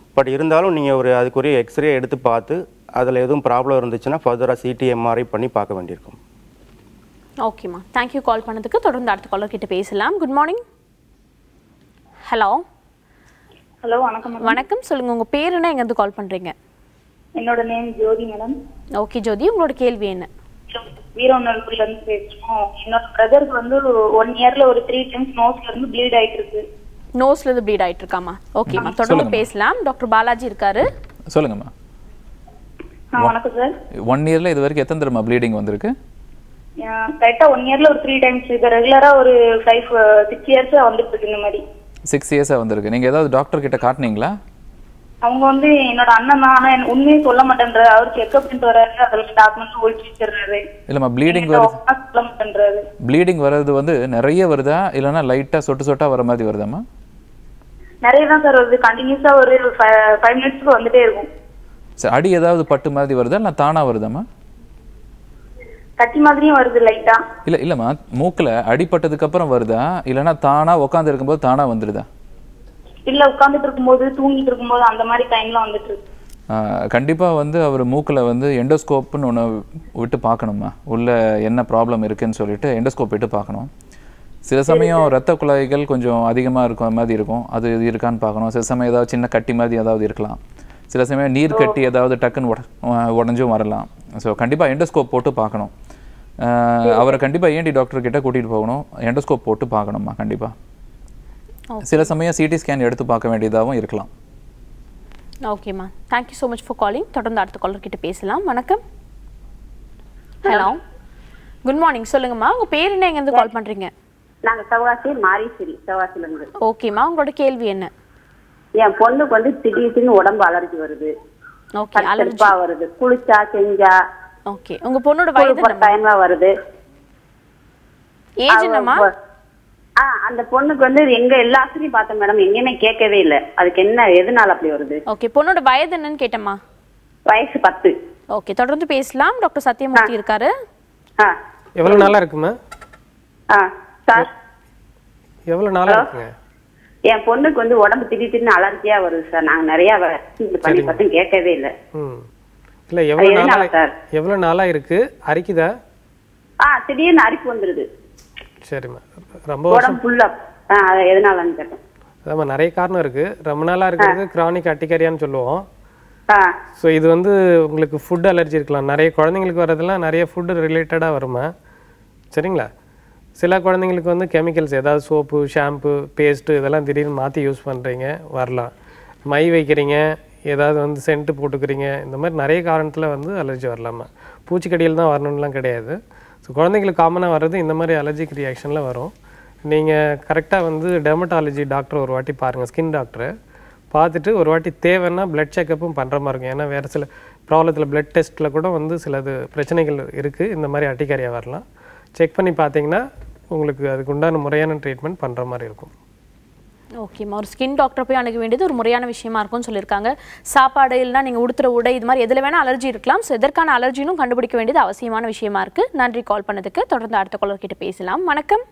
[SPEAKER 5] பட் இருந்தாலும் நீங்கள் ஒரு அதுக்குரிய எக்ஸ்ரே எடுத்து பார்த்து அதில் எதுவும் ப்ராப்ளம் இருந்துச்சுன்னா ஃபர்தராக சிடி எம்ஆர்ஐ பண்ணி பார்க்க வேண்டியிருக்கும்
[SPEAKER 1] ஓகேம்மா தேங்க்யூ கால் பண்ணதுக்கு தொடர்ந்து அடுத்த காலர் கிட்ட பேசலாம் குட் மார்னிங் ஹலோ
[SPEAKER 17] ஹலோ வணக்கம் மேடம்
[SPEAKER 1] வணக்கம் சொல்லுங்க உங்க பேர் என்ன எங்க இருந்து கால் பண்றீங்க
[SPEAKER 17] என்னோட name Jyothi madam
[SPEAKER 1] okay Jyothi உங்களோட கேள்வி என்ன
[SPEAKER 17] வீரநல்லூர்ல இருந்து பேசுறோம் என்னோட பிரதருக்கு வந்து ஒன் இயர்ல ஒரு த்ரீ டைம்ஸ் நோஸ்ல இருந்து ப்ளீட் ஆயிட்டு இருக்கு
[SPEAKER 1] நோஸ்ல இருந்து ப்ளீட் ஆயிட்டு இருக்காமா ஓகேம்மா தொடர்ந்து
[SPEAKER 7] சொல்லுங்கம்மா.
[SPEAKER 1] பேசலாம் டாக்டர் பாலாஜி இருக்காரு
[SPEAKER 7] சொல்லுங்கம்மா
[SPEAKER 17] ஆ வணக்கம் சார்
[SPEAKER 7] ஒன் இயரில் இது வரைக்கும் எத்தனை தடவை ப்ளீடிங் வந்திருக்கு
[SPEAKER 17] கரெக்டா ஒன் இயர்ல ஒரு த்ரீ டைம்ஸ் இப்ப ரெகுலரா ஒரு ஃபைவ் சிக்ஸ் இயர்ஸா வந்துட்டு இருக்கு இந்த மாதிரி
[SPEAKER 7] சிக்ஸ் இயர்ஸாக வந்திருக்கு நீங்கள் ஏதாவது டாக்டர் கிட்ட காட்டுனீங்களா
[SPEAKER 17] அவங்க வந்து என்னோட அண்ணன் தான் ஆனா எனக்கு உண்மையே சொல்ல மாட்டேன்றாரு அவர் செக்அப் பண்ணிட்டு வராரு அதெல்லாம் டாக்குமெண்ட் ஒழிச்சு வச்சிடுறாரு
[SPEAKER 7] இல்லைம்மா ப்ளீடிங் வருது
[SPEAKER 17] ஆனா சொல்ல மாட்டேன்றாரு
[SPEAKER 7] ப்ளீடிங் வர்றது வந்து நிறைய வருதா இல்லைன்னா லைட்டாக சொட்டு சொட்டா வர மாதிரி வருதாம்மா
[SPEAKER 17] நிறைய தான் சார் வருது கண்டினியூஸா ஒரு ஃபைவ் மினிட்ஸ்க்கு வந்துட்டே இருக்கும்
[SPEAKER 7] சரி அடி ஏதாவது பட்டு மாதிரி வருதா இல்லை தானாக வருதாம்மா
[SPEAKER 17] கட்டி மாதிரியும் வருது லைட்டா
[SPEAKER 7] இல்லை இல்லைம்மா மூக்கில் அடிபட்டதுக்கு அப்புறம் வருதா இல்லைன்னா தானாக உட்காந்து இருக்கும்போது தானாக வந்துடுதா
[SPEAKER 17] இல்ல உட்கார்ந்துட்டு இருக்கும்போது தூங்கிட்டு இருக்கும்போது அந்த மாதிரி டைம்ல வந்துட்டு இருக்கு
[SPEAKER 7] கண்டிப்பாக வந்து அவர் மூக்கில் வந்து எண்டோஸ்கோப்னு ஒன்று விட்டு பார்க்கணுமா உள்ள என்ன ப்ராப்ளம் இருக்குன்னு சொல்லிட்டு எண்டோஸ்கோப் விட்டு பார்க்கணும் சில சமயம் ரத்த குழாய்கள் கொஞ்சம் அதிகமாக இருக்கும் மாதிரி இருக்கும் அது இது இருக்கான்னு பார்க்கணும் சில சமயம் ஏதாவது சின்ன கட்டி மாதிரி ஏதாவது இருக்கலாம் சில சமயம் நீர் கட்டி ஏதாவது டக்குன்னு உட உ- உடஞ்சும் வரலாம் ஸோ கண்டிப்பாக எண்டோஸ்கோப் போட்டு பார்க்கணும் அஹ், அவரை கண்டிப்பாக ஏன்டி டாக்டர் கிட்ட கூட்டிகிட்டு போகணும் எண்டோஸ்கோப் போட்டு பார்க்கணுமா கண்டிப்பாக சில சமயம் சிடி ஸ்கேன் எடுத்து பார்க்க வேண்டியதாகவும் இருக்கலாம்
[SPEAKER 1] ஓகேம்மா thank you so much for calling தொடர்ந்து அடுத்த காலர் கிட்ட பேசலாம் வணக்கம் ஹலோ குட் மார்னிங் சொல்லுங்கம்மா உங்க பேர் என்ன எங்க இருந்து கால் பண்றீங்க
[SPEAKER 18] நாங்க சவாசி மாரீஸ்வரி சவாசில இருந்து
[SPEAKER 1] ஓகேம்மா உங்களோட கேள்வி என்ன
[SPEAKER 18] என் பொண்ணுக்கு வந்து திடீர்னு உடம்பு அலர்ஜி வருது
[SPEAKER 1] ஓகே அலர்ஜி
[SPEAKER 18] கடுப்பா வருது குளிச்சா செஞ்சா
[SPEAKER 1] ஓகே உங்க பொண்ணோட வயது என்னம்மா?
[SPEAKER 18] டைம்ல வருது
[SPEAKER 1] ஏஜ்
[SPEAKER 18] அவ-
[SPEAKER 1] என்னம்மா
[SPEAKER 18] ஆ அந்த பொண்ணுக்கு வந்து எங்க எல்லா ஆசிரியும் பார்த்தேன் மேடம் எங்கேயுமே கேட்கவே இல்ல அதுக்கு என்ன எதனால அப்படி வருது
[SPEAKER 1] ஓகே பொண்ணோட வயது என்னன்னு கேட்டம்மா
[SPEAKER 18] வயசு பத்து
[SPEAKER 1] ஓகே தொடர்ந்து பேசலாம் டாக்டர் சத்யமூர்த்தி இருக்காரு
[SPEAKER 15] எவ்வளவு நாளா இருக்குமா
[SPEAKER 18] சார்
[SPEAKER 15] எவ்வளவு நாளா இருக்குங்க
[SPEAKER 18] என் பொண்ணுக்கு வந்து உடம்பு திடீர் திடீர்னு அலர்ஜியா வருது சார் நாங்க நிறைய வ- இது பண்ணி
[SPEAKER 15] சரிங்க.
[SPEAKER 18] பார்த்தும் கேட்கவே இல்ல
[SPEAKER 15] ம் இல்ல எவ்வளவு
[SPEAKER 18] அது எதனால
[SPEAKER 15] நாளா
[SPEAKER 18] சார்?
[SPEAKER 15] எவ்வளவு நாளா இருக்கு அரிக்குதா
[SPEAKER 18] ஆ திடீர்னு அரிப்பு வந்துருது
[SPEAKER 15] சரிம்மா ரொம்ப வருஷம்
[SPEAKER 18] உடம்பு ஃபுல்லா எதனாலன்னு கேட்டேன்
[SPEAKER 15] அதாம்மா நிறைய காரணம் இருக்கு ரொம்ப நாளா இருக்கிறது கிரானிக் அட்டிகரியான்னு சொல்லுவோம்
[SPEAKER 18] ஆ
[SPEAKER 15] ஸோ இது வந்து உங்களுக்கு ஃபுட் அலர்ஜி இருக்கலாம் நிறைய குழந்தைங்களுக்கு வரதெல்லாம் நிறைய ஃபுட் ரிலேட்டடாக வருமா சரிங்களா சில குழந்தைங்களுக்கு வந்து கெமிக்கல்ஸ் ஏதாவது சோப்பு ஷாம்பு பேஸ்ட்டு இதெல்லாம் திடீர்னு மாற்றி யூஸ் பண்ணுறீங்க வரலாம் மை வைக்கிறீங்க ஏதாவது வந்து சென்ட்டு போட்டுக்கிறீங்க இந்த மாதிரி நிறைய காரணத்தில் வந்து அலர்ஜி வரலாமா பூச்சிக்கடியில் தான் வரணும்லாம் கிடையாது ஸோ குழந்தைங்களுக்கு காமனாக வர்றது இந்த மாதிரி அலர்ஜிக் ரியாக்ஷனில் வரும் நீங்கள் கரெக்டாக வந்து டெர்மட்டாலஜி டாக்டர் ஒரு வாட்டி பாருங்கள் ஸ்கின் டாக்டரை பார்த்துட்டு ஒரு வாட்டி தேவைன்னா பிளட் செக்கப்பும் பண்ணுற மாதிரி இருக்கும் ஏன்னா வேறு சில ப்ராப்ளத்தில் பிளட் டெஸ்ட்டில் கூட வந்து சிலது பிரச்சனைகள் இருக்குது இந்த மாதிரி அட்டிக்காரியாக வரலாம் செக் பண்ணி பார்த்தீங்கன்னா உங்களுக்கு அதுக்கு உண்டான முறையான ட்ரீட்மெண்ட் பண்ணுற மாதிரி இருக்கும்
[SPEAKER 1] ஓகேம்மா ஒரு ஸ்கின் டாக்டர் போய் அணுக வேண்டியது ஒரு முறையான விஷயமா இருக்கும்னு சொல்லியிருக்காங்க சாப்பாடு இல்லைனா நீங்கள் உடுத்துற உடை இது மாதிரி எதில் வேணால் அலர்ஜி இருக்கலாம் ஸோ எதற்கான அலர்ஜினும் கண்டுபிடிக்க வேண்டியது அவசியமான விஷயமா இருக்கு நன்றி கால் பண்ணதுக்கு தொடர்ந்து அடுத்த காலர் கிட்ட பேசலாம் வணக்கம்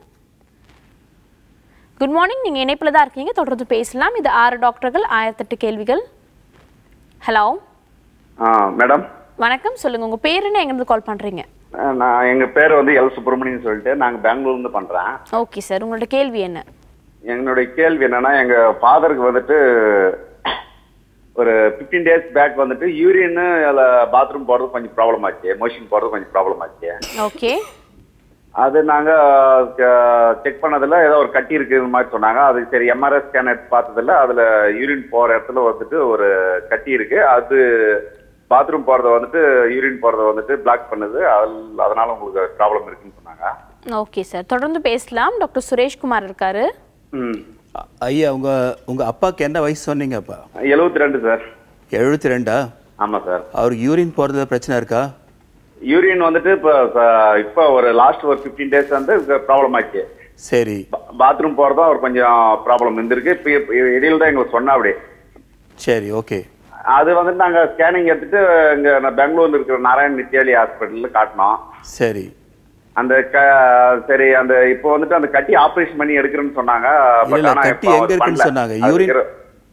[SPEAKER 1] குட் மார்னிங் நீங்கள் இணைப்பில் தான் இருக்கீங்க தொடர்ந்து பேசலாம் இது ஆறு டாக்டர்கள் ஆயிரத்தெட்டு கேள்விகள் ஹலோ
[SPEAKER 19] ஆ மேடம்
[SPEAKER 1] வணக்கம் சொல்லுங்க உங்க பேர் என்ன எங்கேருந்து கால் பண்றீங்க
[SPEAKER 19] நான் எங்க பேர் வந்து எல் சுப்பிரமணியன் சொல்லிட்டு நாங்க பெங்களூர்ல இருந்து பண்றேன்
[SPEAKER 1] ஓகே சார் உங்களோட கேள்வி என்ன
[SPEAKER 19] என்னுடைய கேள்வி என்னன்னா எங்க ஃபாதருக்கு வந்துட்டு ஒரு 15 டேஸ் பேக் வந்துட்டு யூரின் பாத்ரூம் போறது கொஞ்சம் ப்ராப்ளம் ஆச்சு மோஷன் போறது கொஞ்சம் ப்ராப்ளம் ஆச்சு
[SPEAKER 1] ஓகே
[SPEAKER 19] அது நாங்க செக் பண்ணதுல ஏதோ ஒரு கட்டி இருக்குற மாதிரி சொன்னாங்க அது சரி எம்ஆர்ஐ ஸ்கேன் எடுத்து பார்த்ததுல அதுல யூரின் போற இடத்துல வந்துட்டு ஒரு கட்டி இருக்கு அது பாத்ரூம் போறத வந்துட்டு யூரின் போறத வந்துட்டு பிளாக் பண்ணுது அது- அதனால உங்களுக்கு ப்ராப்ளம் இருக்குன்னு சொன்னாங்க
[SPEAKER 1] ஓகே சார் தொடர்ந்து பேசலாம் டாக்டர் சுரேஷ்குமார் இருக்காரு
[SPEAKER 19] ம்
[SPEAKER 13] ஐயா உங்க உங்க அப்பாக்கு என்ன வயசு சொன்னீங்கப்பா
[SPEAKER 19] எழுபத்தி ரெண்டு சார்
[SPEAKER 13] எழுபத்தி ரெண்டா
[SPEAKER 19] ஆமா சார்
[SPEAKER 13] அவருக்கு யூரின் போறதுல பிரச்சனை இருக்கா
[SPEAKER 19] யூரின் வந்துட்டு இப்போ இப்போ ஒரு லாஸ்ட் ஒரு 15 டேஸ் வந்து ப்ராப்ளம் ஆச்சு
[SPEAKER 13] சரி
[SPEAKER 19] பாத்ரூம் போறதும் அவர் கொஞ்சம் ப்ராப்ளம் இருந்திருக்கு இப்போ இப்போ இடையில தான் எங்களுக்கு சொன்னா அப்படி
[SPEAKER 13] சரி ஓகே
[SPEAKER 19] அது வந்துட்டு நாங்க ஸ்கேனிங் எடுத்துட்டு இங்க நான் பெங்களூர்ல இருக்கிற நாராயண் நித்யாலி ஹாஸ்பிட்டல்ல காட்டினோம்
[SPEAKER 13] சரி
[SPEAKER 19] அந்த க சரி அந்த இப்போ வந்துட்டு அந்த கட்டி ஆபரேஷன் பண்ணி எடுக்கிறேன்னு சொன்னாங்க
[SPEAKER 13] இல்ல,
[SPEAKER 19] பட்
[SPEAKER 13] இல்ல,
[SPEAKER 19] ஆனா
[SPEAKER 13] கட்டி
[SPEAKER 19] இப்போ
[SPEAKER 13] எங்க
[SPEAKER 19] அவர்
[SPEAKER 13] இருக்குன்னு
[SPEAKER 19] பண்ணல.
[SPEAKER 13] சொன்னாங்க?
[SPEAKER 19] அது
[SPEAKER 13] urine-
[SPEAKER 19] இரு-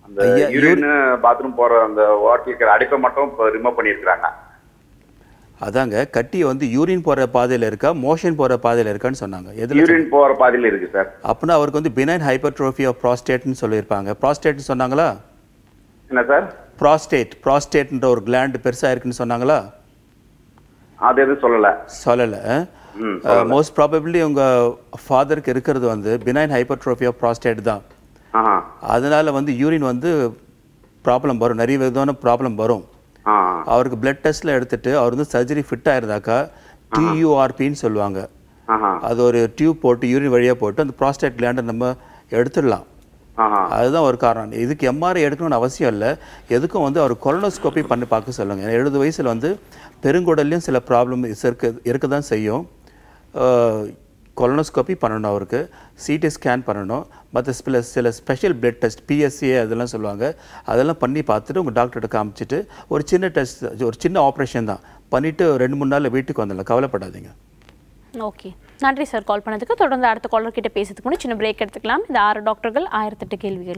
[SPEAKER 19] அந்த
[SPEAKER 13] ஐயா,
[SPEAKER 19] யூரின் பாத்ரூம் போற அந்த வாட்டில் இருக்கிற அடைப்பை மட்டும் இப்போ ரிமூவ் பண்ணியிருக்கிறாங்க
[SPEAKER 13] அதாங்க கட்டி வந்து யூரின் போகிற பாதையில் இருக்கா மோஷன் போகிற பாதையில் இருக்கான்னு சொன்னாங்க எதில்
[SPEAKER 19] யூரின் போற பாதையில இருக்கு சார்
[SPEAKER 13] அப்படின்னா அவருக்கு வந்து பினைன் ஹைப்பர்ட்ரோஃபி ஆஃப் ப்ராஸ்டேட்னு சொல்லியிருப்பாங்க ப்ராஸ்டேட்னு சொன்னாங்களா
[SPEAKER 19] என்ன சார்
[SPEAKER 13] ப்ராஸ்டேட் ப்ராஸ்டேட்ன்ற ஒரு கிளாண்ட் பெருசாக இருக்குன்னு சொன்னாங்களா
[SPEAKER 19] அது எதுவும் சொல்லல
[SPEAKER 13] சொல்லலை
[SPEAKER 19] ம்,
[SPEAKER 13] மோஸ்ட் ப்ராபப்ளி உங்கள் ஃபாதருக்கு இருக்கிறது வந்து பினைன் ஹைப்பர்ட்ரோஃபி ஆஃப் ப்ராஸ்டேட் தான்
[SPEAKER 19] ஆஹா
[SPEAKER 13] அதனால வந்து யூரின் வந்து ப்ராப்ளம் வரும் நிறைய விதமான ப்ராப்ளம் வரும்
[SPEAKER 19] ஆ
[SPEAKER 13] அவருக்கு பிளட் டெஸ்ட்டில் எடுத்துட்டு அவர் வந்து சர்ஜரி ஃபிட் ஆயிருந்தாக்கா டியூஆர்பின்னு சொல்லுவாங்க
[SPEAKER 19] ஆஹா
[SPEAKER 13] அது ஒரு டியூப் போட்டு யூரின் வழியாக போட்டு அந்த ப்ராஸ்டேட் கிளாண்டை நம்ம எடுத்துடலாம்
[SPEAKER 19] ஆஹா
[SPEAKER 13] அதுதான் ஒரு காரணம் இதுக்கு எம்ஆர்ஐ எடுக்கணும்னு அவசியம் இல்லை எதுக்கும் வந்து அவர் கொலனோஸ்கோப்பி பண்ணி பார்க்க சொல்லுங்க ஏன்னா எழுபது வயசில் வந்து பெருங்குடல்லையும் சில ப்ராப்ளம் இருக்க இருக்க தான் செய்யும் கொலனோஸ்கோப்பி பண்ணணும் அவருக்கு சிடி ஸ்கேன் பண்ணணும் மற்ற சில சில ஸ்பெஷல் பிளட் டெஸ்ட் பிஎஸ்சிஏ அதெல்லாம் சொல்லுவாங்க அதெல்லாம் பண்ணி பார்த்துட்டு உங்கள் டாக்டர்கிட்ட காமிச்சிட்டு ஒரு சின்ன டெஸ்ட் ஒரு சின்ன ஆப்ரேஷன் தான் பண்ணிவிட்டு ரெண்டு மூணு நாளில் வீட்டுக்கு வந்துடலாம் கவலைப்படாதீங்க
[SPEAKER 1] ஓகே நன்றி சார் கால் பண்ணதுக்கு தொடர்ந்து அடுத்த காலர் கிட்ட பேசுறதுக்கு முன்னாடி சின்ன பிரேக் எடுத்துக்கலாம் இந்த ஆறு டாக்டர்கள் ஆயிரத்தெட்டு கேள்விகள்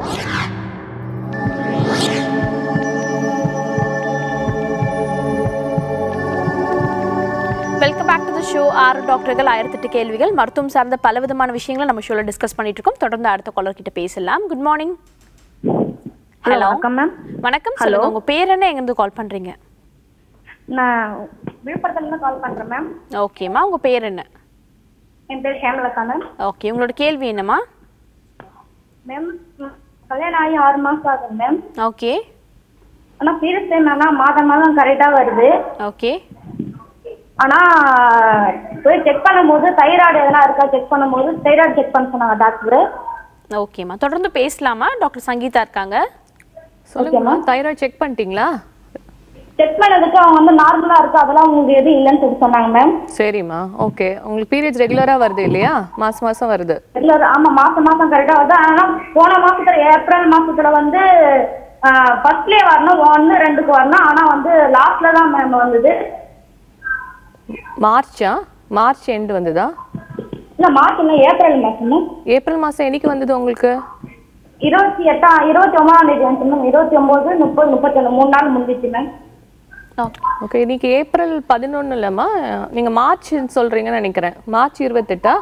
[SPEAKER 1] welcome back to the show ஆறு டாக்டர்கள் ஆயிரத்தெட்டு கேள்விகள் மருத்துவம் சார்ந்த பல விதமான விஷயங்களை நம்ம ஷோல டிஸ்கஸ் பண்ணிட்டு இருக்கோம் தொடர்ந்து அடுத்த காலர் கிட்ட பேசலாம் குட் மார்னிங் ஹலோ
[SPEAKER 6] வணக்கம் மேம்
[SPEAKER 1] வணக்கம் சொல்லுங்க உங்க பேர் என்ன எங்க இருந்து கால் பண்றீங்க
[SPEAKER 6] நான் விழுப்புரத்துல இருந்து கால் பண்றேன் மேம்
[SPEAKER 1] ஓகேம்மா உங்க பேர் என்ன
[SPEAKER 6] என் பேர் ஹேமலதா மேம்
[SPEAKER 1] ஓகே உங்களோட கேள்வி என்னம்மா
[SPEAKER 6] மேம் கல்யாணம் ஆகி ஆறு மாசம் ஆகுது மேம்
[SPEAKER 1] ஓகே
[SPEAKER 6] ஆனா பீரியட்ஸ் டைம் ஆனா மாதம் மாதம் கரெக்டா வருது
[SPEAKER 1] ஓகே
[SPEAKER 6] ஆனா போய் செக் பண்ணும்போது தைராய்டு எதனா இருக்கா செக் பண்ணும்போது தைராய்டு செக் பண்ண சொன்னாங்க டாக்டர்
[SPEAKER 1] ஓகேம்மா தொடர்ந்து பேசலாமா டாக்டர் சங்கீதா இருக்காங்க
[SPEAKER 3] சொல்லுங்கம்மா தைராய்டு செக் பண்ணிட்டீங்களா
[SPEAKER 6] செக் பண்ணதுக்கு அவங்க வந்து நார்மலா இருக்கு அதெல்லாம் உங்களுக்கு எதுவும் இல்லைன்னு சொல்லி சொன்னாங்க மேம்
[SPEAKER 3] சரிம்மா ஓகே உங்களுக்கு பீரியட்ஸ் ரெகுலரா வருது இல்லையா மாசம் மாசம் வருது
[SPEAKER 6] ரெகுலர் ஆமா மாசம் மாசம் கரெக்டா வருது ஆனா போன மாசத்துல ஏப்ரல் மாசத்துல வந்து ஃபர்ஸ்ட்லயே வரணும் ஒன்னு ரெண்டுக்கு வரணும் ஆனா வந்து லாஸ்ட்ல தான் மேம் வந்தது
[SPEAKER 3] மார்ச்சா மார்ச் எண்ட் வந்ததா
[SPEAKER 6] இல்ல மார்ச் இல்ல ஏப்ரல் மாசம்
[SPEAKER 3] ஏப்ரல் மாசம் என்னைக்கு வந்தது உங்களுக்கு
[SPEAKER 6] இருபத்தி எட்டாம் இருபத்தி ஒன்பதாம் தேதி வந்து மேம் இருபத்தி ஒன்பது முப்பது முப்பத்தொன்னு மூணு நாள் முடிஞ்சிச்சு மேம்
[SPEAKER 3] ஓகே இன்னைக்கு ஏப்ரல் பதினொன்னு இல்லம்மா நீங்க மார்ச் சொல்றீங்கன்னு நினைக்கிறேன் மார்ச் இருபத்தெட்டா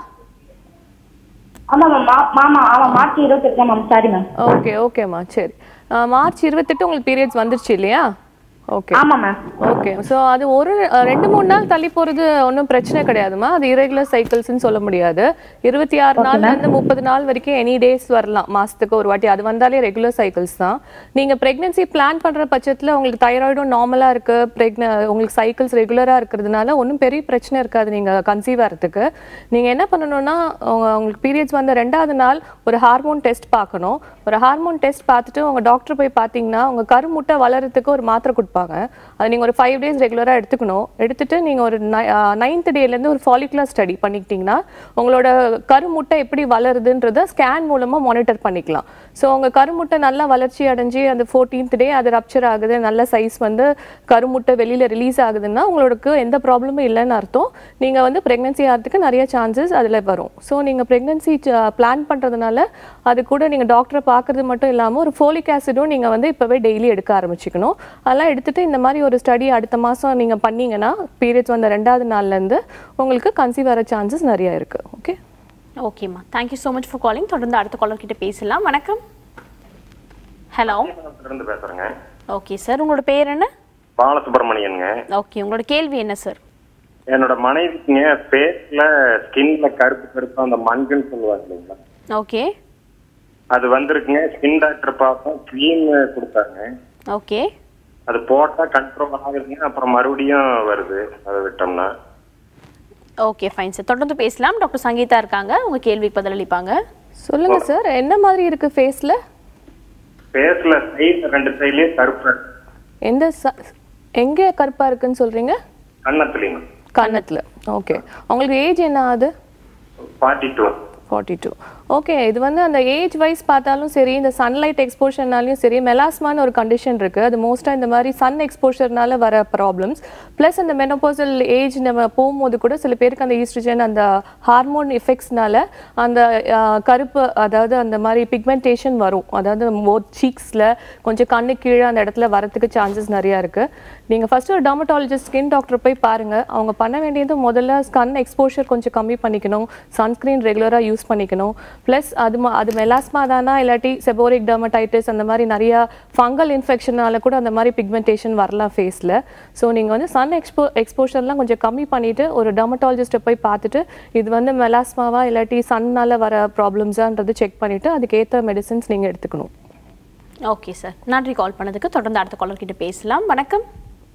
[SPEAKER 6] ஆமா மேம் மாமா ஆமா மார்ச் இருபத்தி எட்டு மேம் சாரி மேம்
[SPEAKER 3] ஓகே ஓகேம்மா சரி அஹ், மார்ச் இருபத்தெட்டு உங்களுக்கு பீரியட்ஸ் வந்துருச்சு இல்லையா ஓகே
[SPEAKER 6] ஆமா மேம்
[SPEAKER 3] ஓகே ஸோ அது ஒரு அஹ், ரெண்டு மூணு நாள் தள்ளி போறது ஒன்றும் பிரச்சனை கிடையாதுமா அது irregular சைக்கிள்ஸ்னு சொல்ல முடியாது இருபத்தி ஆறு நாள்ல இருந்து முப்பது நாள் வரைக்கும் எனி டேஸ் வரலாம் மாசத்துக்கு ஒரு வாட்டி அது வந்தாலே ரெகுலர் சைக்கிள்ஸ் தான் நீங்க பிரெக்னன்சி பிளான் பண்ற பட்சத்துல உங்களுக்கு தைராய்டும் நார்மலா இருக்கு பிரெக்ன உங்களுக்கு சைக்கிள்ஸ் ரெகுலரா இருக்கிறதுனால ஒன்றும் பெரிய பிரச்சனை இருக்காது நீங்க கன்சீவ் ஆகிறதுக்கு நீங்க என்ன பண்ணணும்னா உங்க- உங்களுக்கு பீரியட்ஸ் வந்த ரெண்டாவது நாள் ஒரு ஹார்மோன் டெஸ்ட் பார்க்கணும் ஒரு ஹார்மோன் டெஸ்ட் பார்த்துட்டு உங்க டாக்டர் போய் பார்த்தீங்கன்னா உங்க கருமுட்டை வளர்றதுக்கு ஒரு மாத்திரை கொடுப்பாங்க அது நீங்க ஒரு ஃபைவ் டேஸ் ரெகுலரா எடுத்துக்கணும் எடுத்துட்டு நீங்க ஒரு நைன்த் டேலேருந்து ஒரு ஃபாலிகுலர் ஸ்டடி பண்ணிக்கிட்டீங்கன்னா உங்களோட கருமுட்டை எப்படி வளருதுன்றத ஸ்கேன் மூலமா மானிட்டர் பண்ணிக்கலாம் ஸோ உங்க கருமுட்டை நல்லா வளர்ச்சி அடைஞ்சு அந்த ஃபோர்டீன்த் டே அது ரப்சர் ஆகுது நல்ல சைஸ் வந்து கருமுட்டை வெளியில ரிலீஸ் ஆகுதுன்னா உங்களுக்கு எந்த ப்ராப்ளமும் இல்லைன்னு அர்த்தம் நீங்க வந்து பிரெக்னன்சி ஆகிறதுக்கு நிறைய சான்சஸ் அதுல வரும் ஸோ நீங்க பிரெக்னன்சி பிளான் பண்றதுனால அது கூட நீங்க டாக்டரை பார்க்கறது மட்டும் இல்லாம ஒரு ஃபோலிக் ஆசிடும் நீங்க வந்து இப்பவே டெய்லி எடுக்க ஆரம்பிச்சுக்கணும் அதெல்லாம் எடுத்துட்டு இந்த மாதிரி ஒரு ஸ்டடி அடுத்த மாசம் நீங்க பண்ணீங்கன்னா பீரியட்ஸ் வந்த ரெண்டாவது நாள்ல இருந்து உங்களுக்கு கன்சீவ் வர சான்சஸ் நிறைய இருக்கு ஓகே
[SPEAKER 1] ஓகேம்மா thank you so much for calling தொடர்ந்து அடுத்த காலர் கிட்ட பேசலாம் வணக்கம் ஹலோ
[SPEAKER 20] இருந்து பேசுறேங்க
[SPEAKER 1] ஓகே சார் உங்களோட பேர் என்ன
[SPEAKER 20] பாலசுப்ரமணியனுங்க
[SPEAKER 1] ஓகே உங்களோட கேள்வி என்ன சார்
[SPEAKER 20] என்னோட மனைவிக்குங்க ஃபேஸ்ல ஸ்கின்ல கருப்பு கருப்பு அந்த மண்குன்னு சொல்லுவாங்க இல்லைங்களா
[SPEAKER 1] ஓகே
[SPEAKER 20] அது வந்திருக்குங்க ஸ்கின் டாக்டர் பார்த்தோம் க்ரீம் கொடுத்தாங்க
[SPEAKER 1] ஓகே
[SPEAKER 20] அது போட்டா கண்ட்ரோல் ஆகுதுங்க அப்புறம் மறுபடியும் வருது அதை விட்டோம்னா
[SPEAKER 1] ஓகே ஃபைன் சார் தொடர்ந்து பேசலாம் டாக்டர் சங்கீதா இருக்காங்க உங்க கேள்விக்கு பதிலளிப்பாங்க
[SPEAKER 3] சொல்லுங்க சார் என்ன மாதிரி இருக்கு ஃபேஸ்ல
[SPEAKER 20] ஃபேஸ்ல சைடு ரெண்டு சைட்லயும் கருப்பு
[SPEAKER 3] எந்த ச- எங்க கருப்பா இருக்குன்னு சொல்றீங்க
[SPEAKER 20] கண்ணத்துலயும்
[SPEAKER 3] கன்னத்துல ஓகே உங்களுக்கு ஏஜ் என்ன ஆகுது
[SPEAKER 20] forty two
[SPEAKER 3] forty two okay இது வந்து அந்த ஏஜ் வைஸ் பார்த்தாலும் சரி இந்த சன்லைட் எக்ஸ்போஷர்னாலையும் சரி மெலாஸ்மான்னு ஒரு கண்டிஷன் இருக்குது அது மோஸ்ட்டாக இந்த மாதிரி சன் எக்ஸ்போஷர்னால வர ப்ராப்ளம்ஸ் ப்ளஸ் அந்த மெனோபாசல் ஏஜ் நம்ம போகும்போது கூட சில பேருக்கு அந்த ஈஸ்ட்ரஜன் அந்த ஹார்மோன் எஃபெக்ட்ஸ்னால அந்த ஆஹ், கருப்பு அதாவது அந்த மாதிரி பிக்மெண்டேஷன் வரும் அதாவது சீக்ஸில் கொஞ்சம் கண்ணு கீழே அந்த இடத்துல வரத்துக்கு சான்சஸ் நிறையா இருக்குது நீங்கள் ஃபஸ்ட்டு ஒரு டர்மட்டாலஜிஸ்ட் ஸ்கின் டாக்டர் போய் பாருங்கள் அவங்க பண்ண வேண்டியது முதல்ல ஸ்கன் எக்ஸ்போஷர் கொஞ்சம் கம்மி பண்ணிக்கணும் சன்ஸ்க்ரீன் ரெகுலராக யூஸ் பண்ணிக்கணும் ப்ளஸ் அது ம- அது மெலாஸ்மா தானா இல்லாட்டி செபோரிக் டெர்மடைட்டிஸ் அந்த மாதிரி நிறையா ஃபங்கல் இன்ஃபெக்ஷனால கூட அந்த மாதிரி பிக்மெண்டேஷன் வரலாம் ஃபேஸில் ஸோ நீங்கள் வந்து சன் எக்ஸ்போ எக்ஸ்போஷர்லாம் கொஞ்சம் கம்மி பண்ணிவிட்டு ஒரு டெர்மட்டாலஜிஸ்ட்டை போய் பார்த்துட்டு இது வந்து மெலாஸ்மாவா இல்லாட்டி சன்னால் வர ப்ராப்ளம்ஸான்றது செக் பண்ணிவிட்டு அதுக்கேற்ற மெடிசின்ஸ் நீங்கள் எடுத்துக்கணும்
[SPEAKER 1] ஓகே சார் நன்றி கால் பண்ணதுக்கு தொடர்ந்து அடுத்த காலர் கிட்ட பேசலாம் வணக்கம்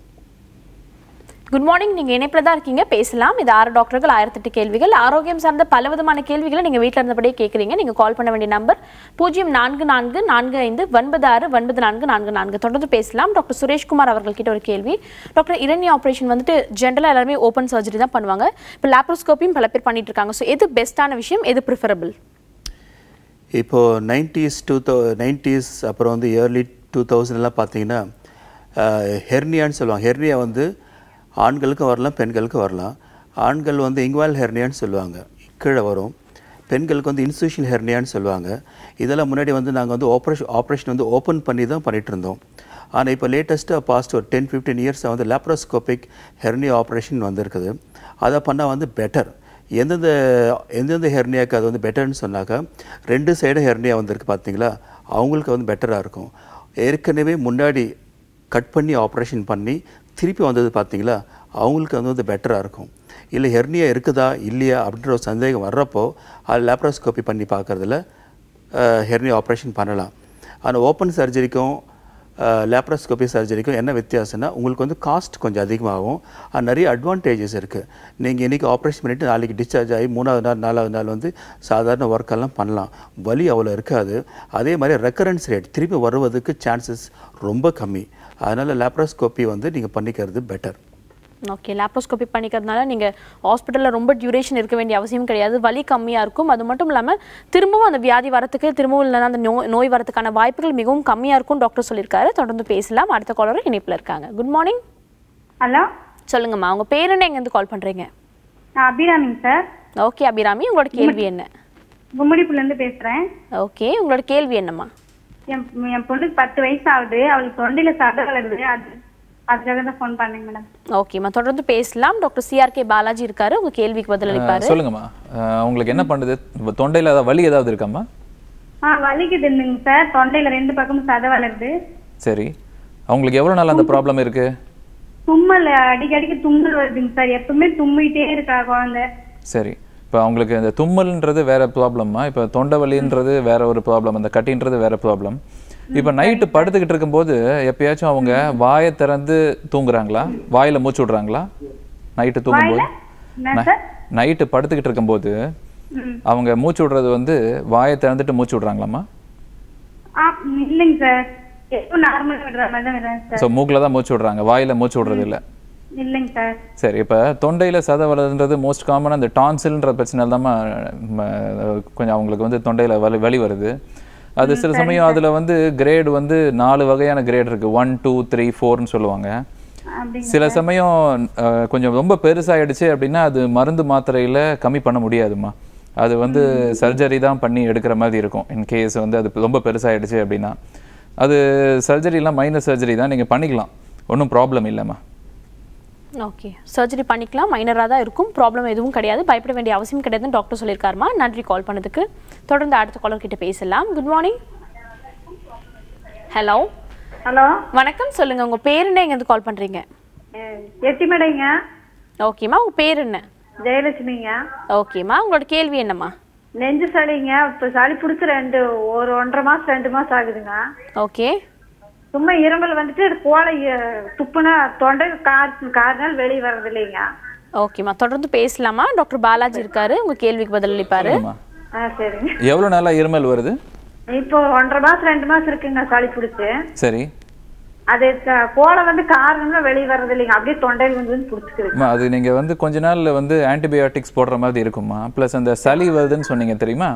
[SPEAKER 1] குட் மார்னிங் நீங்க இணைப்பில் தான் இருக்கீங்க பேசலாம் இது ஆறு டாக்டர்கள் ஆயிரத்தெட்டு கேள்விகள் ஆரோக்கியம் சார்ந்த பல விதமான கேள்விகளை நீங்க வீட்டில் இருந்தபடியே கேட்குறீங்க நீங்க கால் பண்ண வேண்டிய நம்பர் பூஜ்ஜியம் நான்கு நான்கு நான்கு ஐந்து ஒன்பது ஆறு ஒன்பது நான்கு நான்கு நான்கு தொடர்ந்து பேசலாம் டாக்டர் சுரேஷ்குமார் அவர்கள் கிட்ட ஒரு கேள்வி டாக்டர் இரண்ய ஆப்ரேஷன் வந்துட்டு ஜென்ரலாக எல்லாருமே ஓப்பன் சர்ஜரி தான் பண்ணுவாங்க இப்போ லேப்ரோஸ்கோப்பியும் பல பேர் பண்ணிட்டு இருக்காங்க ஸோ எது பெஸ்ட்டான விஷயம் எது ப்ரிஃபரபிள்
[SPEAKER 13] இப்போது நைன்டிஸ் டூ தௌ நைன்டிஸ் அப்புறம் வந்து இயர்லி டூ தௌசண்ட்லாம் பார்த்தீங்கன்னா ஹெர்னியான்னு சொல்லுவாங்க ஹெர்னியா வந்து ஆண்களுக்கும் வரலாம் பெண்களுக்கும் வரலாம் ஆண்கள் வந்து இங்வால் ஹெர்னியான்னு சொல்லுவாங்க கீழே வரும் பெண்களுக்கு வந்து இன்ஸ்டியூஷன் ஹெர்னியான்னு சொல்லுவாங்க இதெல்லாம் முன்னாடி வந்து நாங்கள் வந்து ஆப்ரேஷன் ஆப்ரேஷன் வந்து ஓப்பன் பண்ணி தான் பண்ணிட்டு இருந்தோம் ஆனால் இப்போ லேட்டஸ்ட்டாக பாஸ்ட் ஒரு டென் ஃபிஃப்டீன் இயர்ஸாக வந்து லேப்ரோஸ்கோபிக் ஹெர்னியா ஆப்ரேஷன் வந்திருக்குது அதை பண்ணால் வந்து பெட்டர் எந்தெந்த எந்தெந்த ஹெர்னியாக்கு அது வந்து பெட்டர்னு சொன்னாக்கா ரெண்டு சைடும் ஹெர்னியா வந்திருக்கு பார்த்தீங்களா அவங்களுக்கு வந்து பெட்டராக இருக்கும் ஏற்கனவே முன்னாடி கட் பண்ணி ஆப்ரேஷன் பண்ணி திருப்பி வந்தது பார்த்தீங்களா அவங்களுக்கு வந்து வந்து பெட்டராக இருக்கும் இல்லை ஹெர்னியா இருக்குதா இல்லையா அப்படின்ற ஒரு சந்தேகம் வர்றப்போ அது லேப்ரோஸ்கோப்பி பண்ணி பார்க்குறதுல ஹெர்னியா ஆப்ரேஷன் பண்ணலாம் ஆனால் ஓப்பன் சர்ஜரிக்கும் லேப்ரோஸ்கோபி சர்ஜரிக்கும் என்ன வித்தியாசம்னா உங்களுக்கு வந்து காஸ்ட் கொஞ்சம் அதிகமாகும் அது நிறைய அட்வான்டேஜஸ் இருக்குது நீங்கள் இன்றைக்கி ஆப்ரேஷன் பண்ணிவிட்டு நாளைக்கு டிஸ்சார்ஜ் ஆகி மூணாவது நாள் நாலாவது நாள் வந்து சாதாரண ஒர்க்கெல்லாம் பண்ணலாம் வலி அவ்வளோ இருக்காது அதே மாதிரி ரெக்கரன்ஸ் ரேட் திருப்பி வருவதுக்கு சான்சஸ் ரொம்ப கம்மி அதனால் லேப்ரோஸ்கோப்பி வந்து நீங்கள் பண்ணிக்கிறது பெட்டர்
[SPEAKER 1] ஓகே லேப்ரோஸ்கோபி பண்ணிக்கிறதுனால நீங்கள் ஹாஸ்பிட்டலில் ரொம்ப டியூரேஷன் இருக்க வேண்டிய அவசியம் கிடையாது வலி கம்மியாக இருக்கும் அது மட்டும் இல்லாமல் திரும்பவும் அந்த வியாதி வரத்துக்கு திரும்பவும் இல்லைன்னா அந்த நோய் நோய் வரதுக்கான வாய்ப்புகள் மிகவும் கம்மியாக இருக்கும் டாக்டர் சொல்லியிருக்காரு தொடர்ந்து பேசலாம் அடுத்த காலரும் இணைப்பில் இருக்காங்க குட் மார்னிங்
[SPEAKER 6] ஹலோ
[SPEAKER 1] சொல்லுங்கம்மா உங்கள் பேர் என்ன எங்கேருந்து கால் பண்ணுறீங்க
[SPEAKER 6] நான் அபிராமிங்க சார்
[SPEAKER 1] ஓகே அபிராமி உங்களோட கேள்வி என்ன
[SPEAKER 6] கும்மிடிப்புலேருந்து பேசுகிறேன்
[SPEAKER 1] ஓகே உங்களோட கேள்வி என்னம்மா
[SPEAKER 6] என் என் பொண்ணுக்கு பத்து வயசு ஆகுது அவளுக்கு தொண்டையில சதை வளருது அது அதுக்காக தான் ஃபோன் பண்ணேங்க மேடம்
[SPEAKER 1] ஓகேம்மா தொடர்ந்து பேசலாம் டாக்டர் சிஆர்கே பாலாஜி இருக்காரு உங்க கேள்விக்கு பதில் அளிப்பாரு
[SPEAKER 7] சொல்லுங்கம்மா அஹ், உங்களுக்கு என்ன பண்ணுது தொண்டையில் ஏதாவது வலி ஏதாவது இருக்காம்மா
[SPEAKER 6] ஆ வலிக்குதுங்க சார் தொண்டையில ரெண்டு பக்கமும் சதை வளருது
[SPEAKER 7] சரி அவங்களுக்கு எவ்வளோ நாள் அந்த ப்ராப்ளம் இருக்கு
[SPEAKER 6] தும்மல் அடிக்கடிக்கு தும்மல் வருதுங்க சார் எப்பவுமே தும்மிட்டே இருக்கா குழந்தை
[SPEAKER 7] சரி இப்போ அவங்களுக்கு இந்த தும்மல்ன்றது வேற ப்ராப்ளம்மா இப்போ தொண்டை வலின்றது வேற ஒரு ப்ராப்ளம் அந்த கட்டின்றது வேற ப்ராப்ளம் இப்போ நைட்டு படுத்துக்கிட்டு இருக்கும்போது எப்பயாச்சும் அவங்க வாயை திறந்து தூங்குறாங்களா வாயில மூச்சு விடுறாங்களா நைட்டு தூங்கும்போது
[SPEAKER 6] என்ன சார்
[SPEAKER 7] நைட்டு படுத்துக்கிட்டு இருக்கும்போது
[SPEAKER 6] ம்.
[SPEAKER 7] அவங்க மூச்சு விடுறது வந்து வாயை திறந்துட்டு மூச்சு விடுறாங்களாம்மா
[SPEAKER 6] ஆ இல்லைங்க சார் எப்பவும் நார்மலா விடுற மாதிரி தான் விடுறேன்
[SPEAKER 7] ஸோ
[SPEAKER 6] சார்
[SPEAKER 7] மூக்கில் தான் மூச்சு விடுறாங்க வாயில மூச்சு விடுறது இல்லை
[SPEAKER 6] இல்லைங்க சார்
[SPEAKER 7] சரி இப்போ தொண்டையில் சதை வளருன்றது மோஸ்ட் காமனாக இந்த டான்சில்ன்ற பிரச்சனை தான் கொஞ்சம் அவங்களுக்கு வந்து தொண்டையில் வலி வலி வருது அது சில சமயம் அதில் வந்து கிரேட் வந்து நாலு வகையான கிரேட் இருக்குது ஒன் டூ த்ரீ ஃபோர்னு சொல்லுவாங்க
[SPEAKER 6] அப்படிங்க
[SPEAKER 7] சில சமயம் அஹ், கொஞ்சம் ரொம்ப பெருசாயிடுச்சு அப்படின்னா அது மருந்து மாத்திரையில் கம்மி பண்ண முடியாதுமா அது வந்து சர்ஜரி தான் பண்ணி எடுக்கிற மாதிரி இருக்கும் இன் கேஸ் வந்து அது ரொம்ப பெருசாயிடுச்சு அப்படின்னா அது சர்ஜரிலாம் மைனர் சர்ஜரி தான் நீங்கள் பண்ணிக்கலாம் ஒன்றும் ப்ராப்ளம் இல்லைம்மா
[SPEAKER 1] ஓகே சர்ஜரி பண்ணிக்கலாம் மைனராக தான் இருக்கும் ப்ராப்ளம் எதுவும் கிடையாது பயப்பட வேண்டிய அவசியம் கிடையாதுன்னு டாக்டர் சொல்லியிருக்காருமா நன்றி கால் பண்ணதுக்கு தொடர்ந்து அடுத்த காலர் கிட்ட பேசலாம் குட் மார்னிங் ஹலோ
[SPEAKER 6] ஹலோ
[SPEAKER 1] வணக்கம் சொல்லுங்க உங்க பேர் என்ன எங்கேருந்து கால் பண்றீங்க
[SPEAKER 6] எட்டிமடைங்க
[SPEAKER 1] ஓகேம்மா உங்க பேர் என்ன
[SPEAKER 6] ஜெயலட்சுமிங்க
[SPEAKER 1] ஓகேம்மா உங்களோட கேள்வி என்னம்மா
[SPEAKER 6] நெஞ்சு சளிங்க இப்ப சளி பிடிச்சி ரெண்டு ஒரு ஒன்றரை மாசம் ரெண்டு மாசம் ஆகுதுங்க
[SPEAKER 1] ஓகே
[SPEAKER 6] சும்மா இருமல் வந்துட்டு கோலை துப்புனா தொண்டை கார் கார் நாள் வெளியே வர்றது இல்லைங்க
[SPEAKER 1] ஓகேம்மா தொடர்ந்து பேசலாமா டாக்டர் பாலாஜி இருக்காரு உங்க கேள்விக்கு பதில் அளிப்பாரு
[SPEAKER 7] சொல்லும்மா.
[SPEAKER 6] ஆ சரிங்க
[SPEAKER 7] எவ்வளோ நாளாக இருமல் வருது
[SPEAKER 6] இப்போ ஒன்றரை மாசம் ரெண்டு மாசம் இருக்குங்க சளி பிடிச்சி
[SPEAKER 7] சரி
[SPEAKER 6] அது க- கோலை வந்து காரணம்னா வெளியே வர்றது இல்லைங்க அப்படியே தொண்டையில் வந்து வந்து பிடிச்சிக்குது
[SPEAKER 7] அம்மா, அது நீங்கள் வந்து கொஞ்ச நாளில் வந்து ஆன்டிபயோட்டிக்ஸ் போடுற மாதிரி இருக்குமா ப்ளஸ் அந்த சளி வருதுன்னு சொன்னீங்க தெரியுமா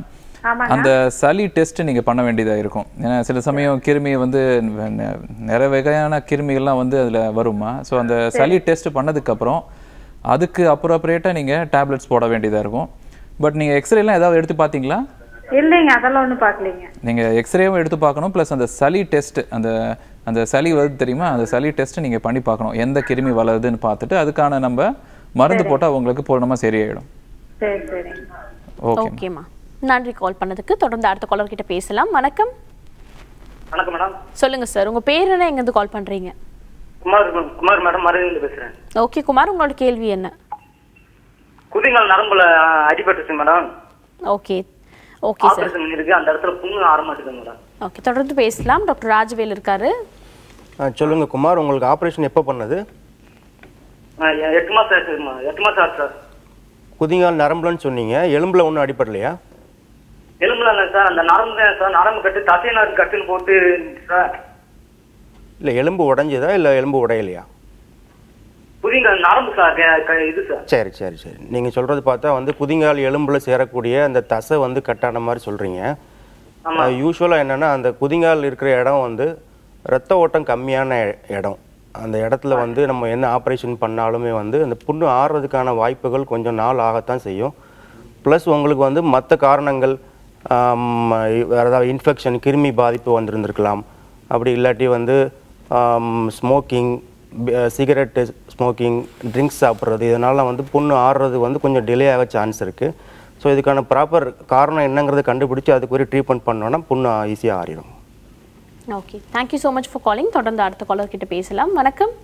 [SPEAKER 17] ஆமாங்க
[SPEAKER 7] அந்த சளி டெஸ்ட் நீங்கள் பண்ண வேண்டியதாக இருக்கும் ஏன்னா சில சமயம் கிருமி வந்து ந- ந- நிறைய வகையான கிருமிகள்லாம் வந்து அதில் வருமா ஸோ அந்த சளி டெஸ்ட் பண்ணதுக்கப்புறம் அதுக்கு அப்ரோப்ரியேட்டாக நீங்கள் டேப்லெட்ஸ் போட வேண்டியதாக இருக்கும் பட் நீங்கள் எக்ஸ்ரேலாம் ஏதாவது எடுத்து பார்த்தீங்களா
[SPEAKER 17] இல்லைங்க அதெல்லாம் ஒண்ணும் பாக்கலீங்க
[SPEAKER 7] நீங்கள் எக்ஸ்ரேவும் எடுத்து பார்க்கணும் ப்ளஸ் அந்த சளி டெஸ்ட் அந்த அந்த சளி வருது தெரியுமா அந்த சளி டெஸ்ட் நீங்கள் பண்ணி பார்க்கணும் எந்த கிருமி வளருதுன்னு பார்த்துட்டு அதுக்கான நம்ம மருந்து போட்டால் உங்களுக்கு பூர்ணமாக சரியாயிடும்
[SPEAKER 17] சரி சரிங்க
[SPEAKER 7] ஓகே
[SPEAKER 1] ஓகேம்மா நன்றி கால் பண்ணதுக்கு தொடர்ந்து அடுத்த காலர் கிட்ட பேசலாம் வணக்கம்
[SPEAKER 21] வணக்கம் மேடம்
[SPEAKER 1] சொல்லுங்க சார் உங்க பேர் என்ன எங்கேருந்து கால் பண்றீங்க
[SPEAKER 21] குமார் குமார் மேடம் மருதிலிருந்து பேசுறேன்
[SPEAKER 1] ஓகே குமார் உங்களோட கேள்வி என்ன
[SPEAKER 21] குதிங்கால் நரம்புல அஹ், அடிபட்டுச்சு madam
[SPEAKER 1] okay okay sir
[SPEAKER 21] operation இருக்கு அந்த இடத்துல புண்ணு ஆரம்பிச்சுது மேடம்
[SPEAKER 1] ஓகே தொடர்ந்து பேசலாம் டாக்டர் ராஜவேல் இருக்காரு
[SPEAKER 5] ஆ, சொல்லுங்க குமார் உங்களுக்கு ஆப்ரேஷன் எப்போ பண்ணது
[SPEAKER 21] அஹ், எ- எட்டு மாசம் ஆச்சு மா- எட்டு மாசம் ஆச்சு சார்
[SPEAKER 5] குதிங்கால் நரம்புலன்னு சொன்னீங்க எலும்புல ஒன்றும் அடிப்படலையா
[SPEAKER 21] எலும்புல இல்லை சார் அந்த நரம்பு தான் சார் நரம்பு கட்டு தசைநாறு கட்டுன்னு போட்டு சார்
[SPEAKER 5] இல்லை எலும்பு உடைஞ்சதா இல்லை எலும்பு உடையலையா
[SPEAKER 21] குதிங்கால் நரம்பு சார் க- க- இது சார்
[SPEAKER 5] சரி சரி சரி நீங்கள் சொல்கிறது பார்த்தா வந்து குதிங்கால் எலும்புல சேரக்கூடிய அந்த தசை வந்து கட்டான மாதிரி சொல்கிறீங்க
[SPEAKER 21] ஆமா.
[SPEAKER 5] யூஸ்வலாக என்னென்னா அந்த குதிங்கால் இருக்கிற இடம் வந்து ரத்த ஓட்டம் கம்மியான இ- இடம் அந்த இடத்துல வந்து நம்ம என்ன ஆப்ரேஷன் பண்ணாலுமே வந்து அந்த புண்ணு ஆறுறதுக்கான வாய்ப்புகள் கொஞ்சம் நாள் ஆகத்தான் செய்யும் ப்ளஸ் உங்களுக்கு வந்து மற்ற காரணங்கள் ஆம், வேறு ஏதாவது இன்ஃபெக்ஷன் கிருமி பாதிப்பு வந்திருந்திருக்கலாம் அப்படி இல்லாட்டி வந்து ஸ்மோக்கிங் சிகரெட்டு ஸ்மோக்கிங் ட்ரிங்க்ஸ் சாப்பிட்றது இதனால் வந்து புண்ணு ஆறுறது வந்து கொஞ்சம் டிலே ஆக சான்ஸ் இருக்குது ஸோ இதுக்கான ப்ராப்பர் காரணம் என்னங்கிறத கண்டுபிடிச்சி அதுக்கு ஒரு ட்ரீட்மெண்ட் பண்ணோன்னா புண்ணு ஈஸியாக ஆறிடும்
[SPEAKER 1] okay thank you so much for calling தொடர்ந்து அடுத்த காலர் கிட்ட பேசலாம் வணக்கம்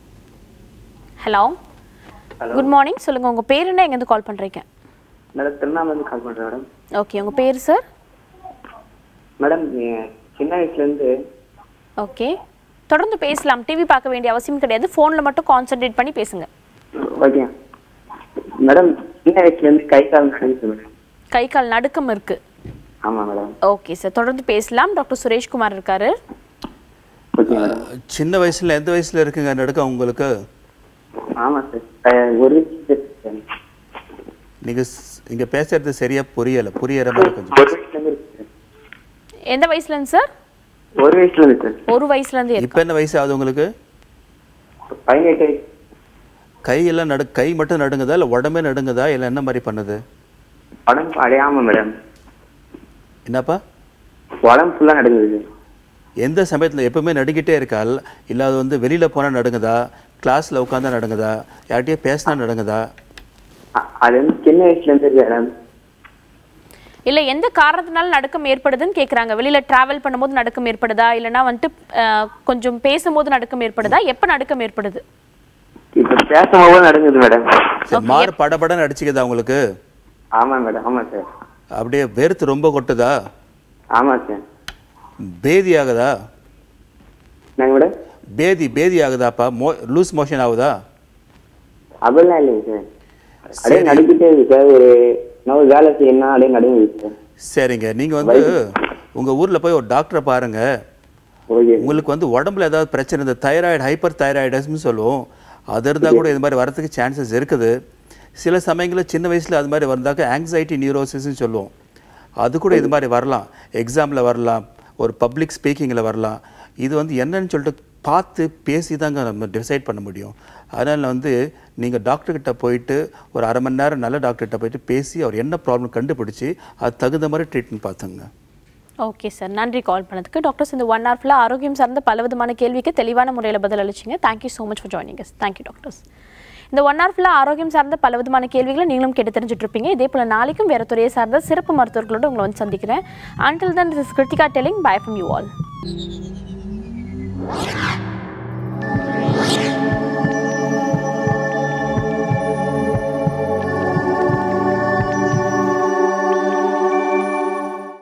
[SPEAKER 1] ஹலோ குட் மார்னிங் சொல்லுங்க உங்க பேர் என்ன எங்கேருந்து கால் பண்றீங்க
[SPEAKER 22] மேடம் திருவண்ணாமலேருந்து கால் பண்ணுறேன் மேடம்
[SPEAKER 1] ஓகே உங்க பேர் சார்
[SPEAKER 22] மேடம் நீ- சின்ன வயசுலேருந்து
[SPEAKER 1] ஓகே தொடர்ந்து பேசலாம் டிவி பார்க்க வேண்டிய அவசியம் கிடையாது ஃபோனில் மட்டும் கான்சென்ட்ரேட் பண்ணி பேசுங்க
[SPEAKER 22] ஓகே மேடம் சின்ன வயசுலேருந்து கை கால் நடந்துச்சு மேடம்
[SPEAKER 1] கை கால் நடுக்கம் இருக்கு
[SPEAKER 22] ஆமாம் மேடம்
[SPEAKER 1] ஓகே சார் தொடர்ந்து பேசலாம் டாக்டர் சுரேஷ்குமார் இருக்காரு
[SPEAKER 22] ஓகே மேடம்
[SPEAKER 13] சின்ன வயசுல எந்த வயசுல இருக்குங்க நடுக்கம் உங்களுக்கு
[SPEAKER 22] ஆமாம் சார் அஹ், ஒரு வயசு
[SPEAKER 13] நீங்க ஸ்- இங்க பேசுறது சரியா புரியல புரியற மாதிரி கொஞ்சம்
[SPEAKER 22] ஒரு வயசுலேருந்து இருக்கு சார்.
[SPEAKER 1] எந்த வயசுலன்னு சார்
[SPEAKER 22] ஒரு வயசுலேருந்து சார்
[SPEAKER 1] ஒரு வயசுல இருந்து இருக்கு
[SPEAKER 13] இப்ப என்ன வயசு ஆகுது உங்களுக்கு
[SPEAKER 22] பதினெட்டு வயசு
[SPEAKER 13] கையெல்லாம் நடு கை மட்டும் நடுங்குதா இல்ல உடம்பே நடுங்குதா இல்ல என்ன மாதிரி பண்ணுது
[SPEAKER 22] உடம்பு அடையாமல் மேடம்
[SPEAKER 13] என்னப்பா
[SPEAKER 22] உடம்பு ஃபுல்லாக நடக்குது
[SPEAKER 13] எந்த சமயத்துல எப்பவுமே நடுங்கிட்டே இருக்கா இல்ல இல்ல அது வந்து வெளியில போனா நடுங்குதா கிளாஸ்ல உட்காந்தா நடுங்குதா யார்கிட்டயே பேசினா நடுங்குதா
[SPEAKER 22] அ- அது வந்து சின்ன வயசுலேருந்து இருக்கு மேடம்
[SPEAKER 1] இல்ல எந்த காரணத்தினால நடுக்கம் ஏற்படுதுன்னு கேக்குறாங்க வெளியில டிராவல் பண்ணும்போது நடுக்கம் ஏற்படுதா இல்லனா வந்துட்டு அஹ், கொஞ்சம் பேசும்போது நடுக்கம் ஏற்படுதா எப்ப நடுக்கம் ஏற்படுது
[SPEAKER 22] இப்போ பேசும்போது நடக்குது மேடம்
[SPEAKER 13] சரி, மாறு படபடன்னு அடிச்சுக்குதா உங்களுக்கு
[SPEAKER 22] ஆமாம் மேடம் ஆமாம் சார்
[SPEAKER 13] அப்படியே வெறுத்து ரொம்ப கொட்டுதா
[SPEAKER 22] ஆமாம் சார்
[SPEAKER 13] பேதி ஆகுதா
[SPEAKER 22] நாங்கள் மேடம்
[SPEAKER 13] பேதி பேதி ஆகுதாப்பா மோ லூஸ் மோஷன் ஆகுதா
[SPEAKER 22] அப்படிலாம் இல்லைங்க சார் அப்படியே நடுக்கிட்டே இருக்கு சார் ஒரு நான் ஒரு வேலை செய்யணும் அப்படியே நடுங்குது சார்
[SPEAKER 13] சரிங்க நீங்க வந்து உங்க ஊர்ல போய் ஒரு டாக்டரை பாருங்க உங்களுக்கு வந்து உடம்புல ஏதாவது பிரச்சனை இந்த தைராய்டு ஹைப்பர் தைராய்டஸ்னு சொல்லுவோம் அது இருந்தா கூட இது மாதிரி வரதுக்கு சான்சஸ் இருக்குது சில சமயங்களில் சின்ன வயசுல அது மாதிரி வந்தாக்க ஆங்ஸைட்டி நியூரோசிஸ்னு சொல்லுவோம் அது கூட இது மாதிரி வரலாம் எக்ஸாமில் வரலாம் ஒரு பப்ளிக் ஸ்பீக்கிங்கில் வரலாம் இது வந்து என்னன்னு சொல்லிட்டு பார்த்து பேசி தாங்க நம்ம டிசைட் பண்ண முடியும் அதனால் வந்து நீங்கள் டாக்டர்கிட்ட போயிட்டு ஒரு அரை மணி நேரம் நல்ல டாக்டர்கிட்ட போயிட்டு பேசி அவர் என்ன ப்ராப்ளம் கண்டுபிடிச்சி அது தகுந்த மாதிரி ட்ரீட்மெண்ட் பார்த்துங்க
[SPEAKER 1] ஓகே சார் நன்றி கால் பண்ணதுக்கு டாக்டர்ஸ் இந்த ஒன் ஹவர்ல ஆரோக்கியம் சார்ந்த பல விதமான கேள்விக்கு தெளிவான முறையில் பதில் அளிச்சிங்க thank you so much for joining us thank you doctors இந்த ஒன் ஹவர் ஃபுல்லாக ஆரோக்கியம் சார்ந்த பல விதமான கேள்விகளை நீங்களும் கேட்டு தெரிஞ்சுட்டு இருப்பீங்க இதே போல் நாளைக்கும் வேறு துறையை சார்ந்த சிறப்பு மருத்துவர்களோடு உங்களை வந்து சந்திக்கிறேன் until then this Krithika telling bye from you all